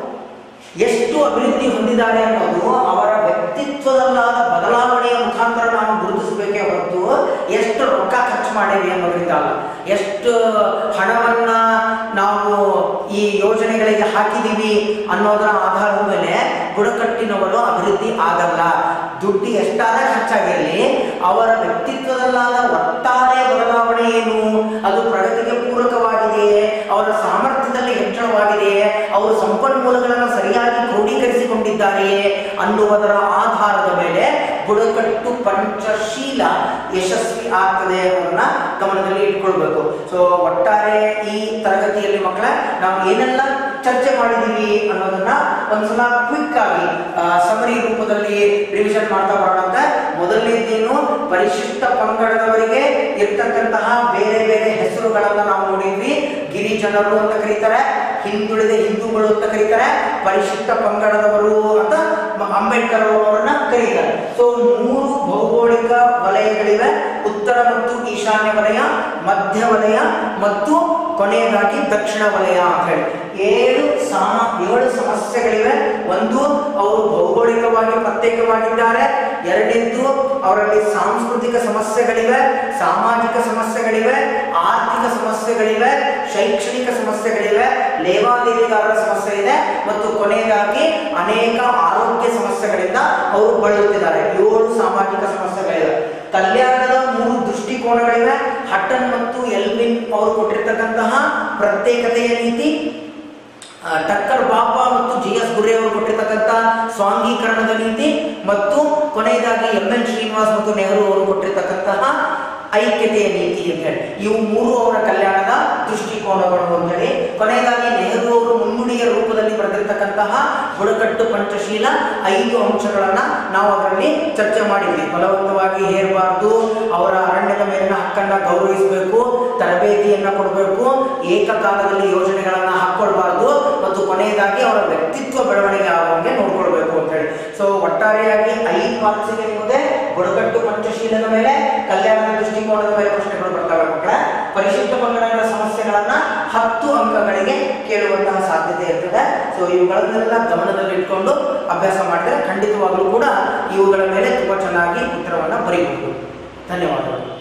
ಎಷ್ಟು ಅಭಿವೃದ್ಧಿ ಹೊಂದಿದ್ದಾರೆ ಅನ್ನೋದು ಅವರ ವ್ಯಕ್ತಿತ್ವದಲ್ಲಾದ ಬದಲಾವಣೆಯ ಮುಖಾಂತರ ನಾವು ಗುರುತಿಸಬೇಕೇ ಹೊರತು ಎಷ್ಟು ರೊಕ್ಕ ಖರ್ಚು ಮಾಡೇವಿ ಅನ್ನೋದ್ರಿಂದ ಅಲ್ಲ ಎಷ್ಟು ಹಣವನ್ನ ನಾವು ಈ ಯೋಜನೆಗಳಿಗೆ ಹಾಕಿದೀವಿ ಅನ್ನೋದರ ಆಧಾರದ ಮೇಲೆ ಬುಡಕಟ್ಟಿನವರು ಅಭಿವೃದ್ಧಿ ಆಗಲ್ಲ ದುಡ್ಡು ಎಷ್ಟಾದ ಖರ್ಚಾಗಿರಲಿ ಅವರ ವ್ಯಕ್ತಿತ್ವದಲ್ಲಾದ ಒಟ್ಟಾರೆ ಬದಲಾವಣೆ ಏನು ಅದು ಪ್ರಗತಿಗೆ ಪೂರಕವಾಗಿದೆಯೇ ಅವರ ಸಾಮರ್ಥ್ಯದಲ್ಲಿ ಹೆಚ್ಚಳವಾಗಿದೆಯೇ ಅವರು ಸಂಪನ್ಮೂಲಗಳನ್ನು ಸರಿಯಾಗಿ ಕ್ರೋಢೀಕರಿಸಿಕೊಂಡಿದ್ದಾರೆಯೇ ಅನ್ನುವುದರ ಆಧಾರದ ಮೇಲೆ ಬುಡಕಟ್ಟು ಪಂಚಶೀಲ ಯಶಸ್ವಿ ಆಗ್ತದೆ ಅನ್ನೋದನ್ನ ಗಮನದಲ್ಲಿ ಇಟ್ಕೊಳ್ಬೇಕು ಸೊ ಒಟ್ಟಾರೆ ಈ ತರಗತಿಯಲ್ಲಿ ಮಕ್ಕಳ ನಾವು ಏನೆಲ್ಲ ಚರ್ಚೆ ಮಾಡಿದೀವಿ ಅನ್ನೋದನ್ನ ಒಂದ್ಸಲ ಕ್ವಿಕ್ ಆಗಿ ಸಮರಿ ರೂಪದಲ್ಲಿ ರಿವಿಷನ್ ಮಾಡ್ತಾ ಬರೋಣ ಅಂತ ಮೊದಲನೇದೇನು ಪರಿಶಿಷ್ಟ ಪಂಗಡದವರಿಗೆ ಇರ್ತಕ್ಕಂತಹ ಬೇರೆ ಬೇರೆ ಹೆಸರುಗಳನ್ನ ನಾವು ನೋಡಿದ್ವಿ ಗಿರಿಜನರು ಅಂತ ಕರೀತಾರೆ ಹಿಂದುಳಿದ ಹಿಂದೂಗಳು ಅಂತ ಕರೀತಾರೆ ಪರಿಶಿಷ್ಟ ಪಂಗಡದವರು ಅಂತ ಮ- ಅಂಬೇಡ್ಕರ್ ಅವರನ್ನ ಕರೀತಾರೆ ಸೊ ಮೂರು ಭೌಗೋಳಿಕ ವಲಯಗಳಿವೆ ಉತ್ತರ ಮತ್ತು ಈಶಾನ್ಯ ವಲಯ ಮಧ್ಯ ವಲಯ ಮತ್ತು ಕೊನೆಯದಾಗಿ ದಕ್ಷಿಣ ವಲಯ ಅಂತ ಹೇಳಿ ಏಳು ಸಮ ಏಳು ಸಮಸ್ಯೆಗಳಿವೆ ಒಂದು ಅವರು ಭೌಗೋಳಿಕವಾಗಿ ಪ್ರತ್ಯೇಕವಾಗಿದ್ದಾರೆ ಎರಡನೇದ್ದು ಅವರಲ್ಲಿ ಸಾಂಸ್ಕೃತಿಕ ಸಮಸ್ಯೆಗಳಿವೆ ಸಾಮಾಜಿಕ ಸಮಸ್ಯೆಗಳಿವೆ ಆರ್ಥಿಕ ಸಮಸ್ಯೆಗಳಿವೆ ಶೈಕ್ಷಣಿಕ ಸಮಸ್ಯೆಗಳಿವೆ ಲೇವಾದೇವಿಗಾರರ ಸಮಸ್ಯೆ ಇದೆ ಮತ್ತು ಕೊನೆಯದಾಗಿ ಅನೇಕ ಆರೋಗ್ಯ ಸಮಸ್ಯೆಗಳಿಂದ ಅವರು ಬಳಲುತ್ತಿದ್ದಾರೆ ಏಳು ಸಾಮಾಜಿಕ ಸಮಸ್ಯೆಗಳಿವೆ ಕಲ್ಯಾಣದ ಮೂರು ದೃಷ್ಟಿಕೋನಗಳಿವೆ ಹಟ್ಟನ್ ಮತ್ತು ಎಲ್ವಿನ್ ಅವರು ಕೊಟ್ಟಿರ್ತಕ್ಕಂತಹ ಪ್ರತ್ಯೇಕತೆಯ ನೀತಿ ಆ, ಟಕ್ಕರ್ ಬಾಪಾ ಮತ್ತು ಜಿ ಎಸ್ ಗುರೆ ಅವರು ಕೊಟ್ಟಿರ್ತಕ್ಕಂಥ ಸ್ವಾಂಗೀಕರಣದ ನೀತಿ ಮತ್ತು ಕೊನೆಯದಾಗಿ ಎಂ ಎನ್ ಶ್ರೀನಿವಾಸ್ ಮತ್ತು ನೆಹರು ಅವರು ಕೊಟ್ಟಿರ್ತಕ್ಕಂತಹ ಐಕ್ಯತೆಯ ನೀತಿ ಅಂತ ಹೇಳಿ ಇವು ಮೂರು ಅವರ ಕಲ್ಯಾಣದ ದೃಷ್ಟಿಕೋನಗಳು ಅಂತ ಹೇಳಿ ಕೊನೆಯದಾಗಿ ನೆಹರು ಅವರು ಮುನ್ನುಡಿಯ ರೂಪದಲ್ಲಿ ಬರೆದಿರ್ತಕ್ಕಂತಹ ಬುಡಕಟ್ಟು ಪಂಚಶೀಲ ಐದು ಅಂಶಗಳನ್ನ ನಾವು ಅದರಲ್ಲಿ ಚರ್ಚೆ ಮಾಡಿದ್ವಿ ಬಲವಂತವಾಗಿ ಹೇರಬಾರ್ದು ಅವರ ಅರಣ್ಯದ ಮೇಲಿನ ಹಕ್ಕನ್ನ ಗೌರವಿಸಬೇಕು ತರಬೇತಿಯನ್ನ ಕೊಡಬೇಕು ಏಕಕಾಲದಲ್ಲಿ ಯೋಜನೆಗಳನ್ನ ಹಾಕೊಳ್ಬಾರ್ದು ಮತ್ತು ಕೊನೆಯದಾಗಿ ಅವರ ವ್ಯಕ್ತಿತ್ವ ಬೆಳವಣಿಗೆ ಆಗುವಂಗೆ ನೋಡ್ಕೊಳ್ಬೇಕು ಅಂತ ಹೇಳಿ ಸೊ ಒಟ್ಟಾರೆಯಾಗಿ ಐದು ಮಾರ್ಕ್ಸಿಗೆ ನಿಮಗೆ ಬುಡಕಟ್ಟು ಪಂಚಶೀಲದ ಮೇಲೆ ಕಲ್ಯಾಣದ ದೃಷ್ಟಿಕೋನದ ಮೇಲೆ ಪ್ರಶ್ನೆಗಳು ಬರ್ತವೆ ಮಕ್ಕಳೇ ಪರಿಶಿಷ್ಟ ಪಂಗಡಗಳ ಸಮಸ್ಯೆಗಳನ್ನ ಹತ್ತು ಅಂಕಗಳಿಗೆ ಕೇಳುವಂತಹ ಸಾಧ್ಯತೆ ಇರ್ತದೆ ಸೊ ಇವುಗಳನ್ನೆಲ್ಲ ಗಮನದಲ್ಲಿಟ್ಕೊಂಡು ಅಭ್ಯಾಸ ಮಾಡಿದ್ರೆ ಖಂಡಿತವಾಗ್ಲೂ ಕೂಡ ಇವುಗಳ ಮೇಲೆ ತುಂಬಾ ಚೆನ್ನಾಗಿ ಉತ್ತರವನ್ನ ಬರೀಬಹುದು ಧನ್ಯವಾದಗಳು